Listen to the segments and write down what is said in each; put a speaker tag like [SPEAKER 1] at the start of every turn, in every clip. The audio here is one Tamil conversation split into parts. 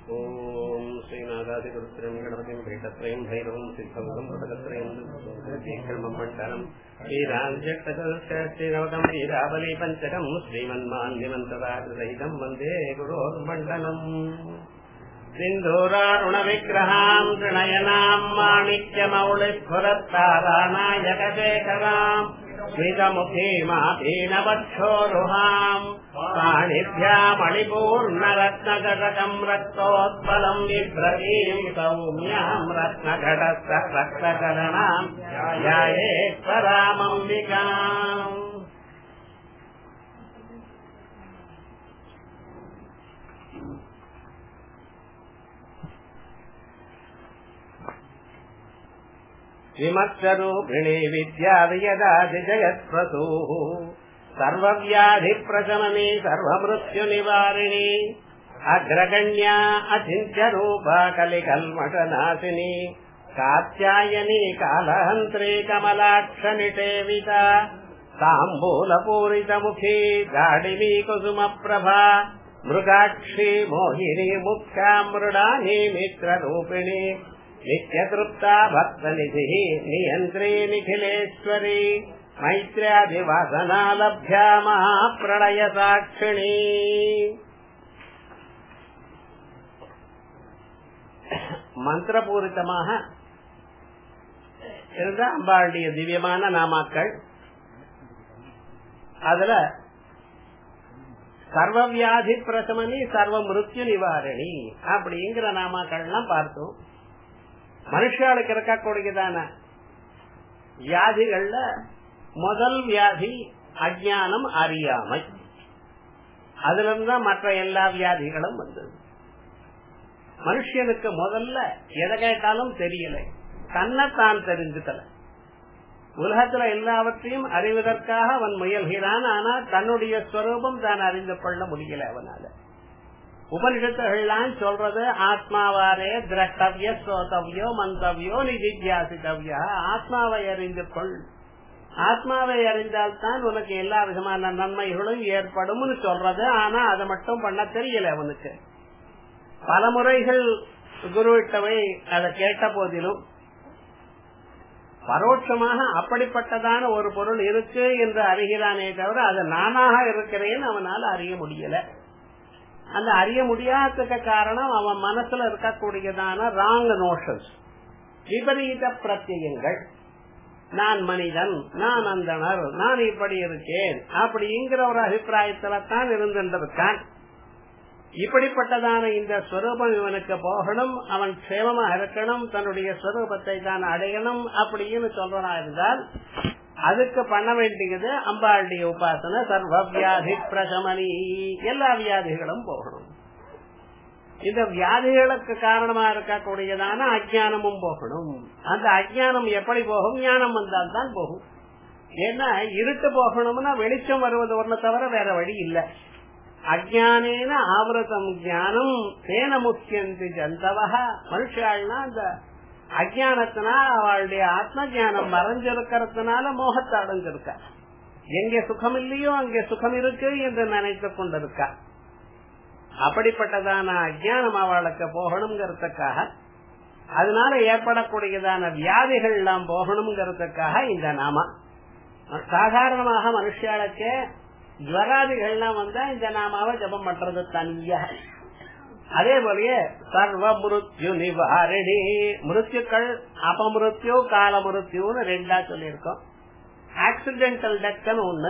[SPEAKER 1] ஓம் ஸ்ரீநாதாதிகுருத்திரம் கணபதிம் பீட்டத்ரயம் பைரவம் சித்தவம் பதகத்ரயம் மண்டலம் ஸ்ரீராஜக்தீரவதம் ஸ்ரீராபலி பஞ்சகம் ஸ்ரீமன்மான்யமந்தராஜசகிதம் வந்தே குரோர்மண்டலம் सिन्धूरारुणविग्रहाम् त्रिणयनाम् माणिक्यमौलिस्फुरत्तारानायकशेखराम् स्मितमुखीमापीनवक्षोरुहाम् पाणिभ्यामणिपूर्णरत्नघटकम् रक्तोत्पलम् बिभ्रतीम् सौम्याम् रत्नघटस्थ रक्तकरणाम् ध्यायेश्वरामम्बिकाम् विमत्सरूपिणी विद्यावियदादिजगत्प्रसूः सर्वव्याधिप्रशमनी सर्वमृत्युनिवारिणी अग्रगण्या अचिन्त्यरूपा कलिकल्मषनाशिनी कात्यायनी कालहन्त्री कमलाक्षनिषेविता ताम्बूलपूरितमुखी दाडिनी कुसुमप्रभा मृगाक्षी मोहिनी मुख्या मृडानी मित्ररूपिणी नित्यतृप्ता भक्तनिधिः नियन्त्री निखिलेश्वरी मैत्र्यादिवासना लभ्या महाप्रलयसाक्षिणी மந்திரபூரிதமாக இருந்த அம்பாளுடைய திவ்யமான நாமாக்கள் அதுல சர்வவியாதி பிரசமனி சர்வ மிருத்யு நிவாரணி அப்படிங்கிற நாமாக்கள்லாம் பார்த்தோம் மனுஷாளுக்கு இருக்கக்கூடியதான வியாதிகள்ல முதல் வியாதி அஜானம் அறியாமை அதுல இருந்தா மற்ற எல்லா வியாதிகளும் வந்தது மனுஷனுக்கு முதல்ல எதை கேட்டாலும் தெரியல தன்னைத்தான் தெரிஞ்சுக்கல உலகத்துல எல்லாவற்றையும் அறிவதற்காக அவன் முயல்கிறான் ஆனா தன்னுடைய ஸ்வரூபம் தான் அறிந்து கொள்ள முடியல அவனால உபனிஷத்துகள்லாம் சொல்றது ஆத்மாவாரே திரஷ்டவிய சோதவியோ மந்தவியோ நிதித்தியாசித்தவியா ஆத்மாவை அறிந்து கொள் ஆத்மாவை அறிந்தால்தான் உனக்கு எல்லா விதமான நன்மைகளும் ஏற்படும் சொல்றது ஆனா அதை மட்டும் பண்ண தெரியல அவனுக்கு பல முறைகள் குருவிட்டவை அதை கேட்ட போதிலும் பரோட்சமாக அப்படிப்பட்டதான ஒரு பொருள் இருக்கு என்று அறிகிறானே தவிர அது நானாக இருக்கிறேன் அவனால் அறிய முடியல அந்த அறிய முடியாததுக்கு காரணம் அவன் மனசுல இருக்கக்கூடியதான ராங் நோஷன்ஸ் விபரீத பிரத்யங்கள் நான் மனிதன் நான் அந்தனர் நான் இப்படி இருக்கேன் அப்படிங்கிற ஒரு அபிப்பிராயத்துல தான் இருந்திருக்கான் இப்படிப்பட்டதான இந்த ஸ்வரூபம் இவனுக்கு போகணும் அவன் க்ஷேமமா இருக்கணும் தன்னுடைய ஸ்வரூபத்தை தான் அடையணும் அப்படின்னு சொல்றனா இருந்தால் அதுக்கு பண்ண வேண்டியது அம்பாளுடைய உபாசனை சர்வ வியாதி பிரசமனி எல்லா வியாதிகளும் போகணும் இந்த வியாதிகளுக்கு காரணமா இருக்கக்கூடியதான அஜானமும் போகணும் அந்த அஜானம் எப்படி போகும் ஞானம் வந்தால் தான் போகும் ஏன்னா இருட்டு போகணும்னா வெளிச்சம் வருவது ஒண்ணு தவிர வேற வழி இல்ல அஜானேன ஆவரதம் ஜானம் தேன முக்கியந்தி ஜந்தவக மனுஷாள்னா அந்த அஜானத்தினால் அவளுடைய ஆத்ம ஜானம் மறைஞ்சிருக்கிறதுனால மோகத்தை அடைஞ்சிருக்க எங்கே சுகம் இல்லையோ அங்கே சுகம் இருக்கு என்று நினைத்து கொண்டிருக்கா அப்படிப்பட்டதான அஜானம் அவளுக்கு போகணுங்கிறதுக்காக அதனால ஏற்படக்கூடியதான வியாதிகள் எல்லாம் போகணுங்கிறதுக்காக இந்த நாம சாதாரணமாக மனுஷாளுக்கு ஜுவராதிகள்லாம் வந்தா இந்த நாமாவை ஜபம் பண்றது தனியா அதே போலயே சர்வ மிருத்யு நிவாரணி மிருத்யுக்கள் அபமிருத்யு கால மிருத்யுன்னு ரெண்டா சொல்லியிருக்கோம் ஆக்சிடென்டல் டெத்னு ஒண்ணு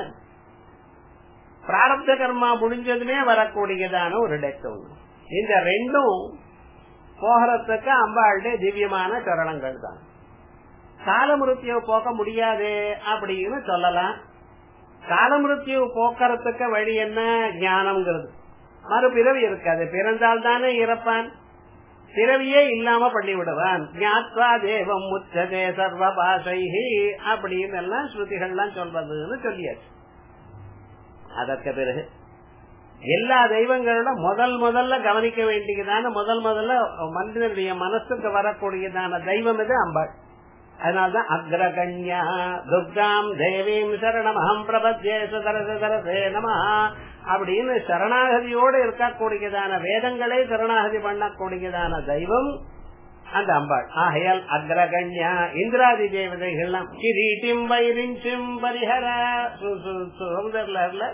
[SPEAKER 1] பிராரப்த கர்மா முடிஞ்சதுமே வரக்கூடியதான ஒரு டெத் ஒண்ணு இந்த ரெண்டும் போகிறதுக்கு அம்பாளுடைய திவ்யமான சரணங்கள் தான் காலமிருத்தியை போக்க முடியாது அப்படின்னு சொல்லலாம் காலமிருத்தியை போக்குறதுக்கு வழி என்ன ஞானம்ங்கிறது மறுபிறவி இருக்காது பிறந்தால் தானே இறப்பான் பிறவியே இல்லாம பண்ணி விடுவான் ஞாத்வா தேவம் முச்சதே சர்வ பாஷைஹி அப்படின்னு எல்லாம் ஸ்ருதிகள்லாம் சொல்றதுன்னு சொல்லியாச்சு அதற்கு பிறகு எல்லா தெய்வங்களோட முதல் முதல்ல கவனிக்க வேண்டியதான முதல் முதல்ல மனிதனுடைய மனசுக்கு வரக்கூடியதான தெய்வம் இது அம்பாள் அதனால்தான் அக்ரகண்யா துர்காம் தேவீம் சரணமஹம் பிரபத்யே சுதரச தரசே நம அப்படின்னு சரணாகதியோடு இருக்கக்கூடியதான வேதங்களே சரணாகதி பண்ணக்கூடியதான தெய்வம் அந்த அம்பாள் ஆகையால் அக்ரகண்யா இந்திராதி தேவதைகள்லாம் கிரீட்டிம் வைரிஞ்சும் பரிஹர சமுதர்ல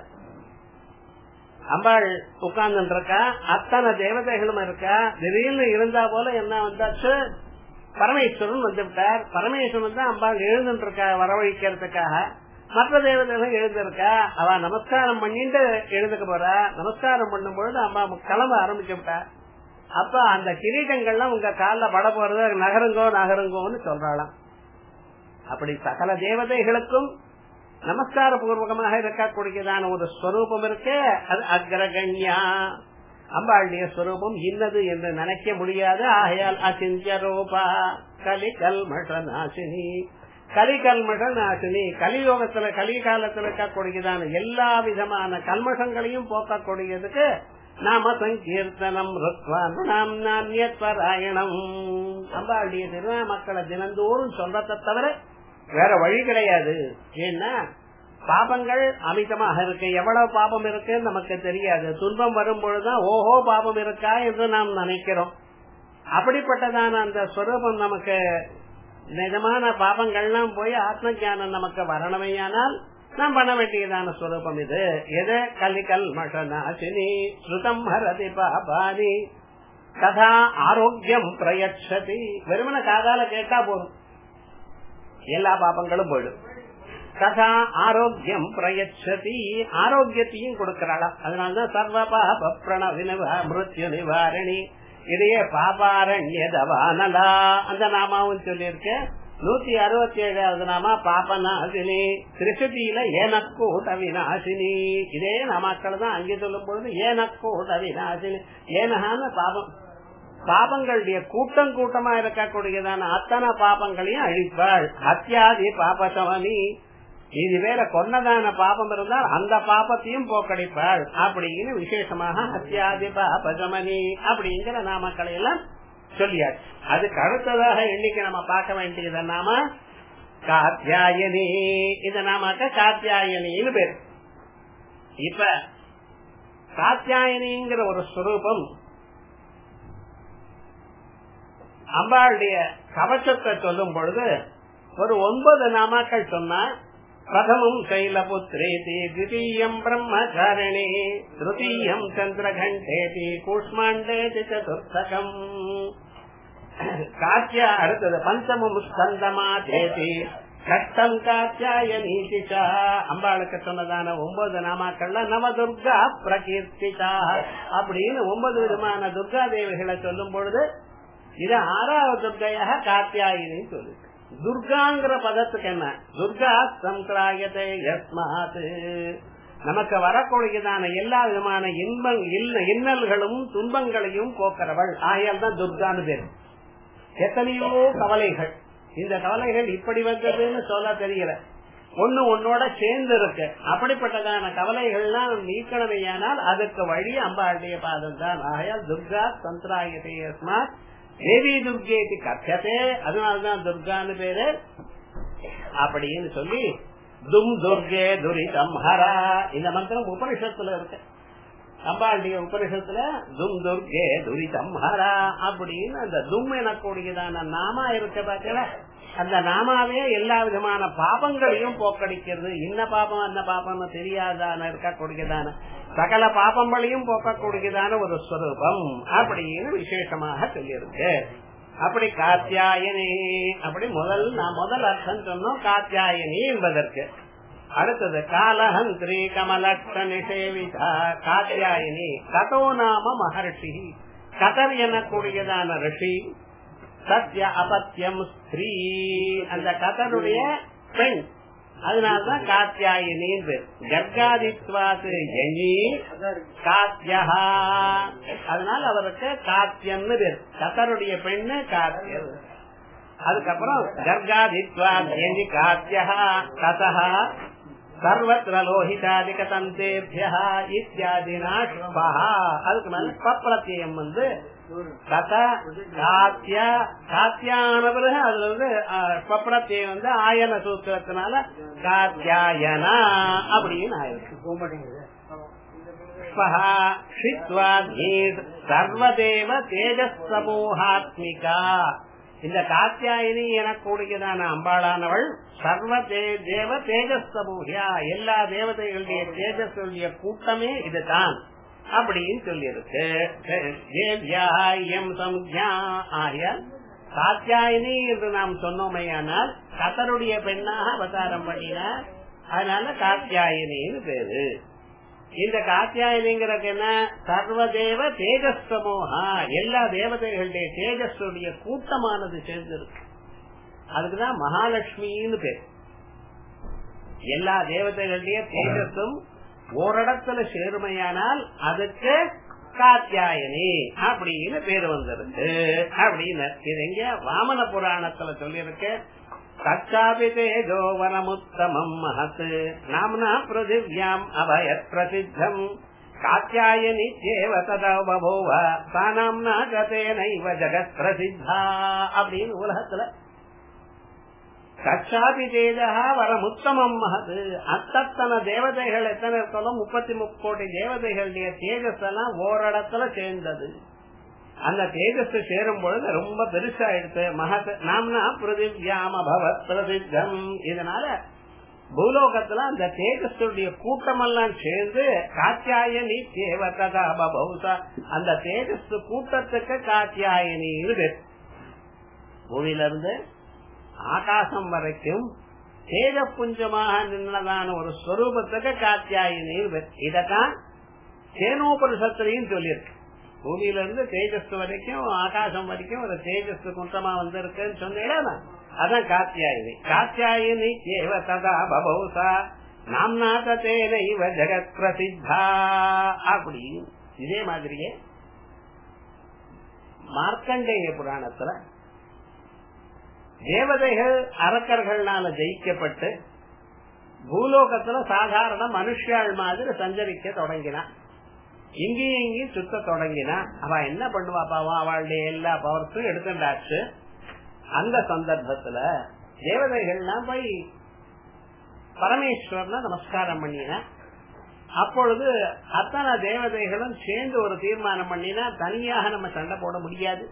[SPEAKER 1] அம்பாள் உட்கார்ந்து இருக்கா அத்தனை தேவதைகளும் இருக்கா திடீர்னு இருந்தா போல என்ன வந்தாச்சு பரமேஸ்வரன் வந்து விட்டார் பரமேஸ்வரன் தான் அம்பாள் எழுந்துட்டு இருக்கா வரவழைக்கிறதுக்காக மற்ற தேவதைகளும் எழுந்திருக்கா அவ நமஸ்காரம் பண்ணிட்டு எழுந்துக்க போறா நமஸ்காரம் பண்ணும் பொழுது அம்மா கிளம்ப ஆரம்பிச்சு விட்டா அப்ப அந்த கிரீட்டங்கள்லாம் உங்க காலில் பட போறது நகருங்கோ நகருங்கோன்னு சொல்றாளாம் அப்படி சகல தேவதைகளுக்கும் நமஸ்கார பூர்வகமாக இருக்கக்கூடியதான ஒரு ஸ்வரூபம் இருக்கு அது அக்ரகண்யா அம்பாளுடைய ஸ்வரூபம் இன்னது என்று நினைக்க முடியாது ஆகையால் அசிஞ்ச ரூபா கலிகல்மஷ நாசினி கலிகல்மஷ நாசினி கலியோகத்துல கலிகாலத்தில் இருக்கக்கூடியதான எல்லா விதமான கல்மஷங்களையும் போக்கக்கூடியதுக்கு நாம சங்கீர்த்தனம் நாம் நானியத்வராயணம் அம்பாளுடைய திருநாமக்களை தினந்தோறும் சொல்றதை தவிர வேற வழி கிடையாது ஏன்னா பாபங்கள் அமிதமாக இருக்கு எவ்வளவு பாபம் இருக்குன்னு நமக்கு தெரியாது துன்பம் வரும் பொழுதுதான் ஓஹோ பாபம் இருக்கா என்று நாம் நினைக்கிறோம் அப்படிப்பட்டதான அந்த ஸ்வரூபம் நமக்கு நிஜமான பாபங்கள்லாம் போய் ஆத்ம ஜானம் நமக்கு வரணுமையானால் நாம் பண்ண வேண்டியதான ஸ்வரூபம் இது எது கலிகல் மஷநாசினி ஸ்ருதம் ஹரதி பாபானி கதா ஆரோக்கியம் பிரயட்சதி வெறுமன காதால கேட்டா போதும் எல்லா பாபங்களும் போயிடும் கதா ஆரோக்கியம் பிரயட்சதி ஆரோக்கியத்தையும் கொடுக்கிறாளாம் அதனாலதான் சர்வ பாப பிரணவினவ மிருத்யு நிவாரணி இதையே பாபாரண்யதவானலா அந்த நாமாவும் சொல்லியிருக்கேன் நூத்தி அறுபத்தி ஏழாவது நாமா பாபநாசினி திருச்சதியில ஏனக்கூட்ட விநாசினி இதே நாமாக்கள் தான் அங்கே சொல்லும் பொழுது ஏனக்கூட்ட விநாசினி ஏனகான பாபம் பாபங்களுடைய கூட்டம் கூட்டமா இருக்கக்கூடியதான அத்தனை பாபங்களையும் அழிப்பாள் அத்தியாதி பாபசவனி இது வேற கொன்னதான பாபம் இருந்தால் அந்த பாபத்தையும் போக்கடிப்பாள் அப்படின்னு விசேஷமாக அத்தியாதி பாபசமனி அப்படிங்கிற நாமக்களை எல்லாம் சொல்லியாச்சு அதுக்கு அடுத்ததாக இன்னைக்கு நம்ம பார்க்க வேண்டியது நாம காத்தியாயனி இந்த நாமக்க காத்தியாயனின்னு பேரு இப்ப காத்தியாயனிங்கிற ஒரு ஸ்வரூபம் அம்பாளுடைய கவச்சத்தை சொல்லும் பொழுது ஒரு ஒன்பது நாமாக்கள் சொன்னா பிரதமம் சைலபுத்ரேதி தித்தீயம் பிரம்மச்சாரிணி திருத்தீயம் சந்திரகண்டேதி கூஷ்மாண்டேதி சதுர்த்தகம் காத்தியா அடுத்தது பஞ்சமம் ஸ்கந்தமா தேதி கஷ்டம் காத்தியாய நீதிச்சா அம்பாளுக்கு சொன்னதான ஒன்பது நாமாக்கள்ல நவதுர்கா பிரகீர்த்திச்சா அப்படின்னு ஒன்பது விதமான துர்கா தேவிகளை சொல்லும் பொழுது இது ஆறாவது துர்கையாக காத்தியாயினி சொல்லுது துர்காங்கிற பதத்துக்கு என்ன துர்கா சங்கராயத்தை யஸ்மாத் நமக்கு வரக்கூடியதான எல்லா விதமான இன்பம் இன்னல்களும் துன்பங்களையும் போக்குறவள் ஆகையால் தான் துர்கான்னு பேரு எத்தனையோ கவலைகள் இந்த கவலைகள் இப்படி வந்ததுன்னு சொல்ல தெரியல ஒண்ணு உன்னோட சேர்ந்து இருக்கு அப்படிப்பட்டதான கவலைகள்லாம் நீக்கணுமையானால் அதுக்கு வழி அம்பாளுடைய பாதம் தான் ஆகையால் துர்கா சந்திராயத்தை யஸ்மாத் தேவி துர்கேக்கு கத்தியதே அதனால்தான் துர்கான்னு பேரு அப்படின்னு சொல்லி தும் துர்கே துரிதம் ஹரா இந்த மந்திரம் உபனிஷத்துல இருக்கு அம்பாளுடைய உபனிஷத்துல தும் துர்கே துரிதம் ஹரா அப்படின்னு அந்த தும் எனக்கூடியதான நாமா இருக்க பாத்தீங்களா அந்த நாமாவே எல்லா விதமான பாபங்களையும் போக்கடிக்கிறது இன்ன பாபம் அந்த பாபம் தெரியாதான இருக்கக்கூடியதான சகல பாபங்களையும் போக்கக்கூடியதான ஒரு ஸ்வரூபம் அப்படின்னு விசேஷமாக சொல்லியிருக்கு அப்படி காத்தியாயனி அப்படி முதல் நான் முதல் அர்த்தம் சொன்னோம் காத்தியாயனி என்பதற்கு அடுத்தது காலஹந்திரி கமலட்ச நிஷேவிதா காத்தியாயினி கதோ நாம மகர்ஷி கதர் எனக்கூடியதான ரிஷி சத்ய அபத்தியம் ஸ்திரீ அந்த கதருடைய பெண் அதனாலதான் காத்தியாயினின்னு பேர் கர்காதித்வாத்து எண்ணி காத்தியா அதனால அவருக்கு காத்தியன்னு பேர் கதருடைய பெண்ணு காத்தியர் அதுக்கப்புறம் கர்காதித்வா எண்ணி காத்தியா கதா சர்வத்திர லோஹிதாதிக தந்தேபியா இத்தியாதினா அதுக்கு மேல பப்ரத்தியம் வந்து தத காத்தியா காத்தியான பிறகு அதுல வந்து பப்ரத்தியம் வந்து ஆயன சூத்திரத்தினால காத்தியாயனா அப்படின்னு ஆயிருக்கு சர்வதேவ தேஜஸ் சமூகாத்மிகா இந்த காத்தியாயினி எனக்கூடியதான அம்பாளானவள் சர்வ தேவ தேஜஸ் சமூகியா எல்லா தேவதைகளுடைய தேஜஸுடைய கூட்டமே இதுதான் அப்படின்னு சொல்லியிருக்கு ஆகியால் காத்தியாயினி என்று நாம் சொன்னோமையானால் கத்தருடைய பெண்ணாக அவதாரம் பண்ணினார் அதனால காத்தியாயினின்னு பேரு இந்த காத்தியாயினிங்கிறது என்ன சர்வதேவ தேஜஸ் சமூகா எல்லா தேவதைகளுடைய தேஜஸுடைய கூட்டமானது சேர்ந்திருக்கு அதுக்குதான் மகாலட்சுமின்னு பேர் எல்லா தேவதைகளுடைய தேஜஸும் ஓரிடத்துல சேருமையானால் அதுக்கு காத்தியாயனி அப்படின்னு பேர் வந்திருக்கு அப்படின்னு இது எங்க வாமன புராணத்துல சொல்லியிருக்கு தச்சாபி தேஜோ வனமுத்தமம் மகத் நாம்னா பிருத்திவியாம் அபயத் பிரசித்தம் காத்தியாயனி சேவ ததா பபோவ சானாம்னா கதேனைவ ஜெகத் பிரசித்தா அப்படின்னு உலகத்துல கச்சாபி தேஜா வரமுத்தமம் மகது அத்தத்தன தேவதைகள் எத்தனை இருக்காலும் முப்பத்தி முக்கோடி தேவதைகளுடைய தேஜஸ் எல்லாம் ஓரிடத்துல சேர்ந்தது அந்த தேஜஸ் சேரும் பொழுது ரொம்ப பெருசா எடுத்து மகத் நாம்னா பிருதிவியாம பவத் பிரசித்தம் இதனால பூலோகத்துல அந்த தேஜஸுடைய கூட்டமெல்லாம் சேர்ந்து காத்தியாயனி தேவதா பௌசா அந்த தேஜஸ் கூட்டத்துக்கு காத்தியாயனி பேர் பூமியில இருந்து ஆகாசம் வரைக்கும் தேஜ புஞ்சமாக நின்றதான ஒரு ஸ்வரூபத்துக்கு காத்தியாயினி இதத்தான் சேனோபரிசத்திலையும் சொல்லியிருக்கு பூமியில இருந்து தேஜஸ் வரைக்கும் ஆகாசம் வரைக்கும் ஒரு தேஜஸ் குன்றமா வந்திருக்குன்னு சொன்னீங்களா அதான் காத்தியாயினி காத்தியாயினி தேவ ததா பபௌசா நாம்நாத தேன இவ ஜெகத் பிரசித்தா அப்படி இதே மாதிரியே மார்க்கண்டேய புராணத்துல தேவதைகள் அரக்கர்களால ஜெயிக்கப்பட்டு பூலோகத்துல சாதாரண மனுஷாள் மாதிரி சஞ்சரிக்க தொடங்கினான் இங்கேயும் இங்கேயும் சுத்த தொடங்கினா அவ என்ன பண்ணுவா பாவம் அவளுடைய எல்லா பவர்ஸும் எடுத்துட்டாச்சு அந்த சந்தர்ப்பத்துல தேவதைகள்லாம் போய் பரமேஸ்வரன நமஸ்காரம் பண்ணினா அப்பொழுது அத்தனை தேவதைகளும் சேர்ந்து ஒரு தீர்மானம் பண்ணினா தனியாக நம்ம சண்டை போட முடியாது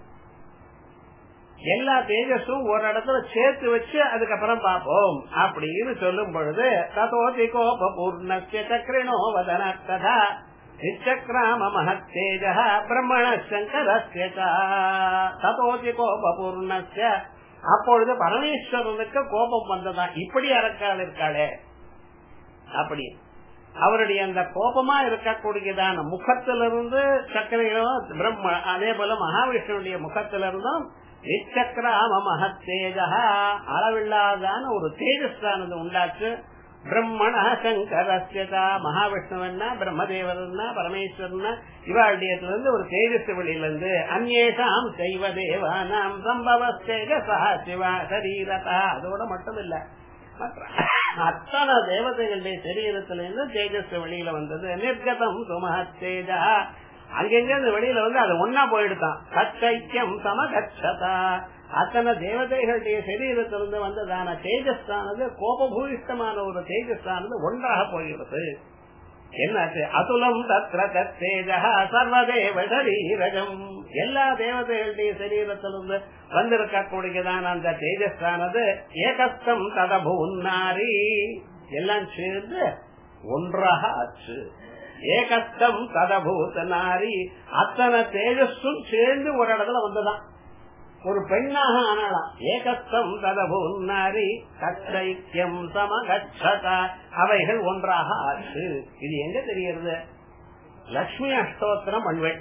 [SPEAKER 1] எல்லா தேஜஸும் ஒரு இடத்துல சேர்த்து வச்சு அதுக்கப்புறம் பார்ப்போம் அப்படின்னு சொல்லும் பொழுது ததோதி கோப பூர்ணஸ்ய சக்கரிணோ வதன கதா நிச்சக்ராம மகத்தேஜ பிரம்மண சங்கரஸ்ய ததோதி கோப பூர்ணஸ்ய அப்பொழுது பரமேஸ்வரனுக்கு கோபம் வந்ததா இப்படி அரக்கால் இருக்காளே அப்படி அவருடைய அந்த கோபமா இருக்கக்கூடியதான முகத்திலிருந்து சக்கரையும் பிரம்ம அதே போல மகாவிஷ்ணுடைய முகத்திலிருந்தும் நிச்சக்கிராம மகத்தேஜா அளவில்லாதான ஒரு தேஜஸ்தானது உண்டாச்சு பிரம்மண சங்கரஸ்யதா மகாவிஷ்ணுவன்னா பிரம்மதேவர்னா பரமேஸ்வரன்னா இவாழ்டியத்திலிருந்து ஒரு தேஜஸ் வெளியிலிருந்து அந்நேஷாம் செய்வ தேவானாம் சம்பவ தேஜசா சிவா சரீரதா அதோட மட்டும் இல்ல மற்ற அத்தனை தேவதைகளுடைய சரீரத்திலிருந்து தேஜஸ் வெளியில வந்தது நிர்கதம் சுமஹத்தேஜா அங்கெங்க அந்த வெளியில வந்து அது ஒன்னா போயிடுதான் கச்சைக்கியம் சமகச்சதா அத்தனை தேவதைகளுடைய சரீரத்திலிருந்து வந்ததான தேஜஸ்தானது கோபபூயிஷ்டமான ஒரு தேஜஸ்தானது ஒன்றாக போகிறது என்னாச்சு அதுலம் தத்ர தத்தேஜா சர்வதேவ சரீரகம் எல்லா தேவதைகளுடைய சரீரத்திலிருந்து வந்திருக்கக்கூடியதான அந்த தேஜஸ்தானது ஏகஸ்தம் ததபூன்னாரி எல்லாம் சேர்ந்து ஒன்றாக ஆச்சு ஏகஸ்தம் ததபூத நாரி அத்தனை தேஜஸும் சேர்ந்து ஒரு இடத்துல வந்ததான் ஒரு பெண்ணாக ஆனாலாம் ஏகஸ்தம் ததபூன்னாரி கச்சைக்கியம் சமகச்சதா அவைகள் ஒன்றாக ஆச்சு இது எங்க தெரிகிறது லட்சுமி அஷ்டோத்திரம் பண்பெண்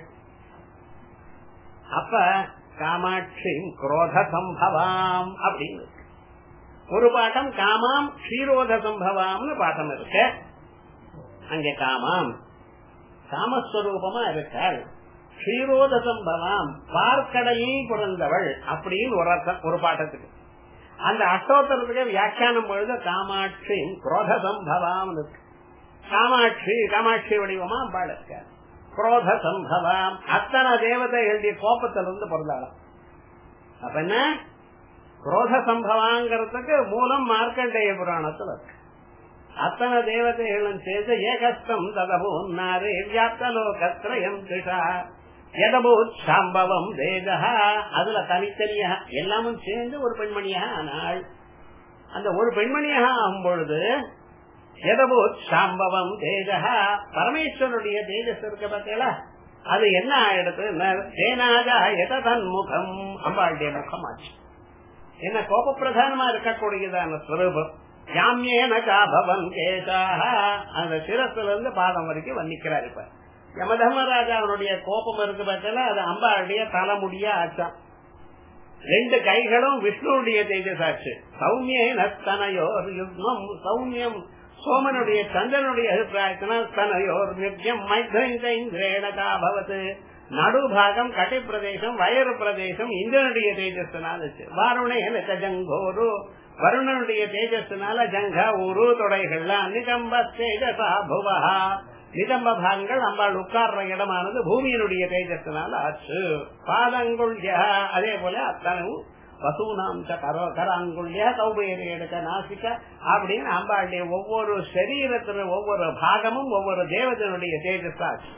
[SPEAKER 1] அப்ப காமாட்சி குரோத சம்பவாம் அப்படின்னு ஒரு பாட்டம் காமாம் க்ஷீரோத சம்பவாம்னு பாட்டம் இருக்கு அங்க காமாம் காமஸ்வரூபமா இருக்காள் க்ஷீரோத சம்பவாம் பார்க்கடையில் பிறந்தவள் அப்படின்னு ஒரு அர்த்தம் ஒரு பாட்டத்துக்கு அந்த அஷ்டோத்தரத்துக்கு வியாக்கியானம் பொழுது காமாட்சி குரோத சம்பவாம் இருக்கு காமாட்சி காமாட்சி வடிவமா அம்பாள் இருக்கார் குரோத சம்பவம் அத்தனை தேவதைகளுடைய கோபத்திலிருந்து பிறந்தாலும் அப்ப என்ன குரோத சம்பவாங்கிறதுக்கு மூலம் மார்க்கண்டேய புராணத்துல இருக்கு அத்தனை தேவதைகளும் சேர்ந்து ஏகஸ்தம் ததபூன் நாரே வியாப்தலோகத்ரயம் திஷா எதபூத் சாம்பவம் தேஜா அதுல தனித்தனியா எல்லாமும் சேர்ந்து ஒரு பெண்மணியாக ஆனாள் அந்த ஒரு பெண்மணியாக ஆகும் பொழுது எதபூத் சாம்பவம் தேஜா பரமேஸ்வரனுடைய தேஜஸ் இருக்க பார்த்தீங்களா அது என்ன ஆயிடுது தேனாஜா எதன் முகம் அம்பாளுடைய முகமாச்சு என்ன கோப பிரதானமா இருக்கக்கூடியதான ஸ்வரூபம் யாமியேன காபவன் கேசாக அந்த சிரத்துல இருந்து பாதம் வரைக்கும் வர்ணிக்கிறார் இப்ப யமதர்மராஜாவுடைய கோபம் இருக்கு பார்த்தா அது அம்பாளுடைய தலைமுடியா ஆச்சான் ரெண்டு கைகளும் விஷ்ணுடைய தேஜசாச்சு சௌமியேன தனையோர் யுக்மம் சௌமியம் சோமனுடைய சந்திரனுடைய அபிப்பிராயத்தினால் தனையோர் நித்தியம் மைத்ரேணகா பவத்து நடுபாகம் கட்டை பிரதேசம் வயறு பிரதேசம் இந்திரனுடைய தேஜஸ்னால வாருணேன ஜங்கோரு வருணனுடைய தேஜஸ்னால ஜங்க ஊரு தொடைகள்லாம் நிதம்ப தேஜசா புவஹா நிதம்ப பாகங்கள் அம்பாள் உட்கார்ற இடமானது பூமியினுடைய தேஜஸ்னால ஆச்சு பாதங்குள்ய அதே போல அத்தனவும் வசூனாம் கரோ கராங்குள்ய கௌபேரி எடுக்க நாசிக்க அப்படின்னு அம்பாளுடைய ஒவ்வொரு சரீரத்துல ஒவ்வொரு பாகமும் ஒவ்வொரு தேவதனுடைய தேஜஸ் ஆச்சு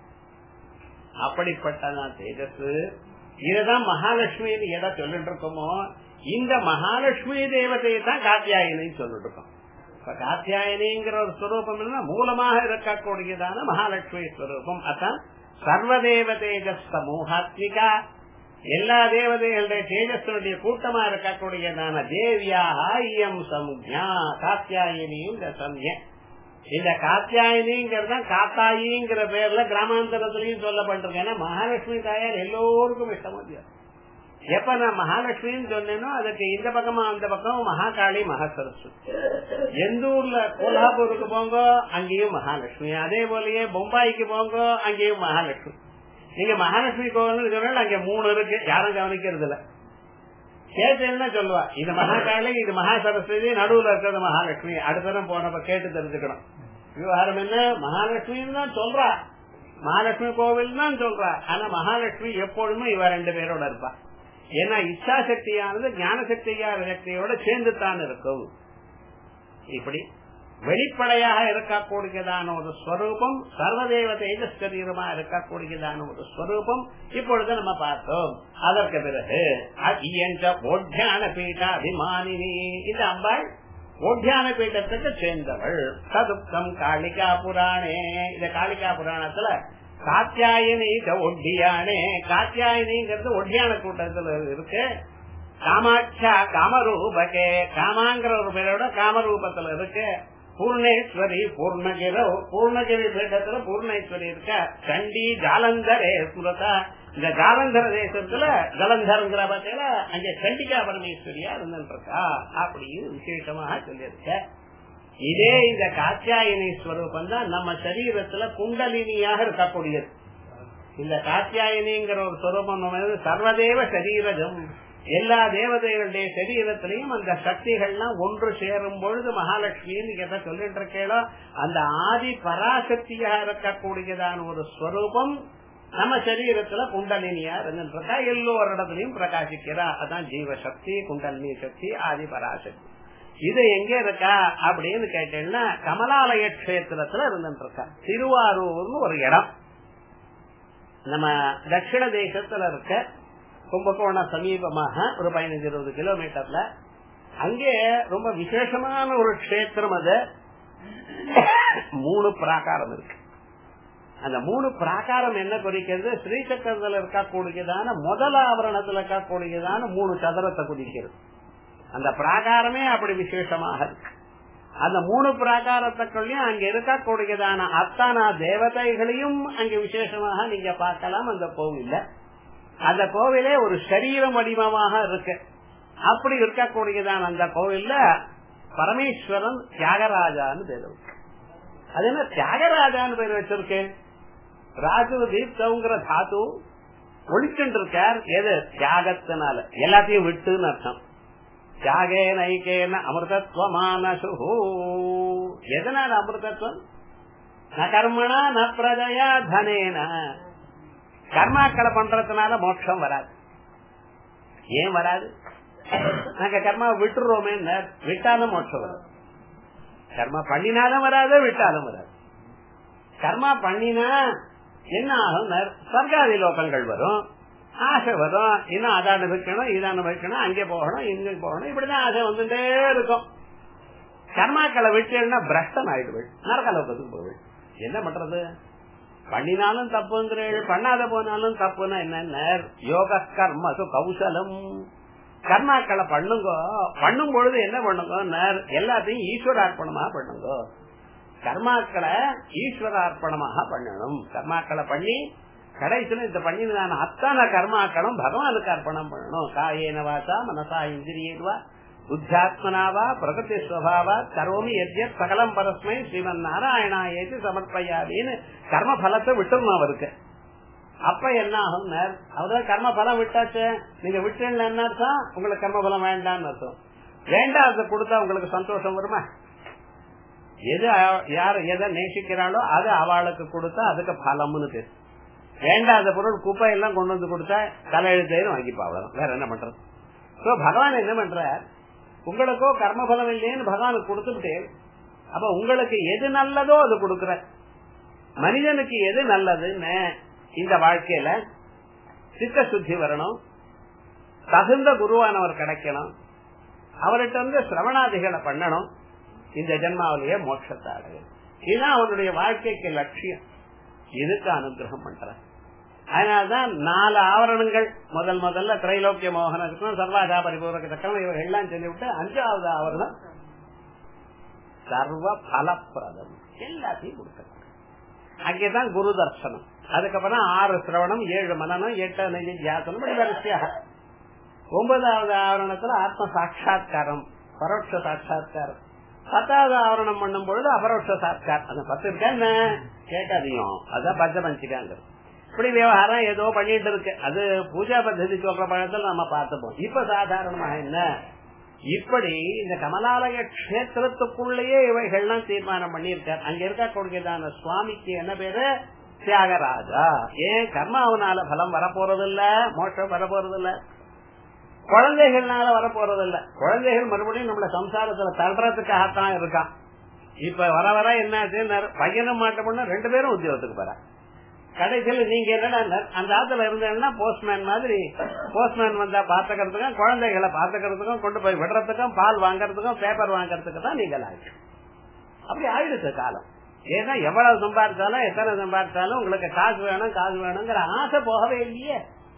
[SPEAKER 1] அப்படிப்பட்ட தேஜஸ் இதுதான் மகாலட்சுமின்னு எதை சொல்லிட்டு இருக்கோமோ இந்த மகாலட்சுமி தேவதையை தான் காத்தியாயினு சொல்லிட்டு இருக்கோம் இப்ப காத்தியாயனிங்கிற ஒரு ஸ்வரூபம் மூலமாக இருக்கக்கூடியதான மகாலட்சுமி ஸ்வரூபம் அதான் சர்வதேவ தேஜஸ் சமூகாத்மிகா எல்லா தேவதைகளுடைய தேஜஸ்வனுடைய கூட்டமா இருக்கக்கூடியதான தேவியா ஐயம் சமுஜா காத்தியாயினியும் இந்த சம்ய இந்த காத்தியாயினிங்கிறது காத்தாயிங்கிற பேர்ல கிராமாந்தரத்திலையும் சொல்லப்பட்டிருக்கு ஏன்னா மகாலட்சுமி தாயார் எல்லோருக்கும் இஷ்டம் முடியாது எப்ப நான் மகாலட்சுமின்னு சொன்னேனோ அதுக்கு இந்த பக்கமா அந்த பக்கம் மகாகாளி மகாசரஸ்வதி எந்த ஊர்ல கோலாப்பூருக்கு போங்க அங்கேயும் மகாலட்சுமி அதே போலயே பொம்பாய்க்கு போங்க அங்கேயும் மகாலட்சுமி நீங்க மகாலட்சுமி கோவில் சொன்னால் அங்க மூணு இருக்கு யாரும் கவனிக்கிறது இல்ல கேட்டேன்னா சொல்லுவா இது மகாகாளி இது மகா சரஸ்வதி நடுவுல இருக்கிறது மகாலட்சுமி அடுத்தரம் போனப்ப கேட்டு தெரிஞ்சுக்கணும் விவகாரம் என்ன மகாலட்சுமின்னு தான் சொல்றா மகாலட்சுமி கோவில் தான் சொல்றா ஆனா மகாலட்சுமி எப்பொழுதுமே இவ ரெண்டு பேரோட இருப்பா ஏன்னா இச்சா சக்தியானது ஞான சக்தியா சக்தியோட சேர்ந்து தான் இருக்கும் இப்படி வெளிப்படையாக இருக்கக்கூடியதான ஒரு ஸ்வரூபம் சர்வதேவ தேஜஸ்வரீரமா இருக்கக்கூடியதான ஒரு ஸ்வரூபம் இப்பொழுது நம்ம பார்த்தோம் அதற்கு பிறகு ஓட்யான பீட்ட அபிமானினி இந்த அம்பாள் ஓட்யான பீட்டத்துக்கு சேர்ந்தவள் சதுக்கம் காளிகா புராணே இந்த காளிகா புராணத்துல காத்தியாயினி ஒட்டியானே காத்தியாயினிங்கிறது ஒட்டியான கூட்டத்துல இருக்கு காமாட்சா காமரூபகே காமாங்கிற ஒரு பேரோட காமரூபத்துல இருக்கு பூர்ணேஸ்வரி பூர்ணகிர பூர்ணகிரி பீட்டத்துல பூர்ணேஸ்வரி இருக்க சண்டி ஜாலந்தரே சுரதா இந்த ஜாலந்தர தேசத்துல ஜலந்தரங்கிற பட்சத்துல அங்க சண்டிகா பரமேஸ்வரியா இருந்துருக்கா அப்படின்னு விசேஷமாக சொல்லியிருக்க இதே இந்த காத்தியாயனி ஸ்வரூபம் தான் நம்ம சரீரத்துல குண்டலினியாக இருக்கக்கூடியது இந்த காத்தியாயனிங்கிற ஒரு ஸ்வரூபம் சர்வதேவ சரீரஜம் எல்லா தேவதைகளுடைய சரீரத்திலையும் அந்த சக்திகள்லாம் ஒன்று சேரும் பொழுது மகாலட்சுமின்னு எதை சொல்லிட்டு இருக்கேளோ அந்த ஆதி பராசக்தியா இருக்கக்கூடியதான ஒரு ஸ்வரூபம் நம்ம சரீரத்துல குண்டலினியா இருந்துருக்கா எல்லோரிடத்திலையும் பிரகாசிக்கிறா அதான் ஜீவசக்தி குண்டலினி சக்தி ஆதி பராசக்தி இது எங்க இருக்கா அப்படின்னு கேட்டீங்கன்னா கமலாலய கஷேத்திரத்துல இருந்துட்டு இருக்கா திருவாரூர்னு ஒரு இடம் நம்ம தட்சிண தேசத்துல இருக்க கும்பகோண சமீபமாக ஒரு பதினஞ்சு இருபது கிலோமீட்டர்ல அங்கே ரொம்ப விசேஷமான ஒரு கஷேத்திரம் அது மூணு பிராகாரம் இருக்கு அந்த மூணு பிராகாரம் என்ன குறிக்கிறது ஸ்ரீசக்கரத்துல இருக்கக்கூடியதான முதல் ஆவரணத்துல இருக்கக்கூடியதான மூணு சதுரத்தை குறிக்கிறது அந்த பிராகாரமே அப்படி விசேஷமாக இருக்கு அந்த மூணு பிராகாரத்துக்குள்ளயும் அங்க இருக்கக்கூடியதான அத்தனா தேவதைகளையும் அங்க விசேஷமாக நீங்க பார்க்கலாம் அந்த கோவில்ல அந்த கோவிலே ஒரு சரீரம் வடிவமாக இருக்கு அப்படி இருக்கக்கூடியதான அந்த கோவில்ல பரமேஸ்வரன் தியாகராஜான்னு பேர் இருக்கு அது என்ன தியாகராஜான்னு பேர் வச்சிருக்கு ராஜு தீப்தங்கிற தாத்து ஒழிச்சுட்டு இருக்கார் எது தியாகத்தினால எல்லாத்தையும் விட்டுன்னு அர்த்தம் தியாகேன ஐக்கேன அமிர்தத்வமானசு எதனால அமிர்தத்வம் ந கர்மனா ந பிரஜயா தனேன கர்மாக்களை பண்றதுனால மோட்சம் வராது ஏன் வராது நாங்க கர்மா விட்டுறோமே விட்டாலும் மோட்சம் வராது கர்மா பண்ணினாலும் வராது விட்டாலும் வராது கர்மா பண்ணினா என்ன ஆகும் சர்க்காதி லோகங்கள் வரும் ஆசை வரும் இன்னும் அதை அனுபவிக்கணும் இதை அனுபவிக்கணும் அங்கே போகணும் இங்க போகணும் இப்படிதான் ஆசை வந்துட்டே இருக்கும் கர்மாக்களை விட்டேன்னா பிரஷ்டன் ஆயிடுவள் நரகலோகத்துக்கு போவள் என்ன பண்றது பண்ணினாலும் தப்புங்கிறீள் பண்ணாத போனாலும் தப்புன்னா என்ன யோக கர்மசு கௌசலம் கர்மாக்களை பண்ணுங்க பண்ணும் பொழுது என்ன பண்ணுங்க எல்லாத்தையும் ஈஸ்வரார்ப்பணமா பண்ணுங்க கர்மாக்களை ஈஸ்வரார்ப்பணமாக பண்ணணும் கர்மாக்களை பண்ணி கடைசியில் இந்த பண்ணினதான அத்தனை கர்மாக்களும் பகவானுக்கு அர்ப்பணம் பண்ணணும் காயேன வாசா மனசா இந்திரியேவா புத்தாத்மனாவா பிரகதி ஸ்வபாவா கரோமி எத்யத் சகலம் பரஸ்மை ஸ்ரீமன் நாராயணா ஏற்றி சமர்ப்பையாவின்னு கர்ம பலத்தை விட்டுணும் அவருக்கு அப்ப என்ன ஆகும் அவர்தான் கர்ம பலம் விட்டாச்சு நீங்க விட்டுன்னு என்ன அர்த்தம் உங்களுக்கு கர்ம பலம் வேண்டாம்னு அர்த்தம் வேண்டாம் அதை கொடுத்தா உங்களுக்கு சந்தோஷம் வருமா எது யார் எதை நேசிக்கிறாளோ அது அவளுக்கு கொடுத்தா அதுக்கு பலம்னு பேரு வேண்டாத பொருள் குப்பை எல்லாம் கொண்டு வந்து கொடுத்தா தலையெழுத்தையும் வாங்கிப்பா அவ்வளவுதான் வேற என்ன பண்றது சோ பகவான் என்ன பண்ற உங்களுக்கோ கர்ம பலம் இல்லைன்னு பகவானுக்கு கொடுத்துட்டு அப்ப உங்களுக்கு எது நல்லதோ அது கொடுக்கற மனிதனுக்கு எது நல்லதுன்னு இந்த வாழ்க்கையில சித்த சுத்தி வரணும் தகுந்த குருவானவர் கிடைக்கணும் அவர்கிட்ட வந்து சிரவணாதிகளை பண்ணணும் இந்த ஜென்மாவிலேயே மோட்சத்தை அடையும் இதுதான் அவருடைய வாழ்க்கைக்கு லட்சியம் இதுக்கு அனுகிரகம் பண்ற அதனால்தான் நாலு ஆவரணங்கள் முதல் முதல்ல திரைலோக்கிய மோகனம் சர்வாதா பரிபூரக சக்கரம் இவர்கள் எல்லாம் சொல்லிவிட்டு அஞ்சாவது ஆவரணம் சர்வ பலப்பிரதம் எல்லாத்தையும் கொடுக்கணும் அங்கேதான் குரு தர்சனம் அதுக்கப்புறம் ஆறு சிரவணம் ஏழு மனநம் எட்டு நெஞ்சு தியாசனம் வரிசையாக ஒன்பதாவது ஆவரணத்துல ஆத்ம சாட்சா்காரம் பரோட்ச சாட்சா்காரம் பத்தாவது ஆவரணம் பண்ணும் பொழுது அபரோட்ச சாட்சார் அந்த பத்து இருக்கா என்ன கேட்காதீங்க அதான் பஞ்சபஞ்சிக்காங்க இப்படி விவகாரம் ஏதோ பண்ணிட்டு இருக்கு அது பூஜா பദ്ധதி சொல்ற பழத்தில் நம்ம பார்த்துப்போம் இப்ப சாதாரணமாக என்ன இப்படி இந்த கமலாலய கஷேத்திரத்துக்குள்ளேயே இவைகள்லாம் தீர்மானம் பண்ணியிருக்கார் அங்க இருக்கக்கூடியதான சுவாமிக்கு என்ன பேரு தியாகராஜா ஏன் கர்மாவனால பலம் வரப்போறது இல்ல மோட்சம் வரப்போறது இல்ல குழந்தைகள்னால வரப்போறது இல்ல குழந்தைகள் மறுபடியும் நம்மள சம்சாரத்துல தள்ளுறதுக்காகத்தான் இருக்கான் இப்ப வர வர என்ன பையனும் மாட்ட பொண்ணு ரெண்டு பேரும் உத்தியோகத்துக்கு போற கடைசியில நீங்க என்னடா அந்த ஆத்துல இருந்தேன்னா போஸ்ட்மேன் மாதிரி போஸ்ட்மேன் வந்தா பாத்துக்கிறதுக்கும் குழந்தைகளை பாத்துக்கிறதுக்கும் கொண்டு போய் விடுறதுக்கும் பால் வாங்கறதுக்கும் பேப்பர் வாங்கறதுக்கு தான் நீங்கள் ஆயிடுச்சு அப்படி ஆயிடுச்சு காலம் ஏன்னா எவ்வளவு சம்பாதிச்சாலும் எத்தனை சம்பாதிச்சாலும் உங்களுக்கு காசு வேணும் காசு வேணுங்கிற ஆசை போகவே இல்லையே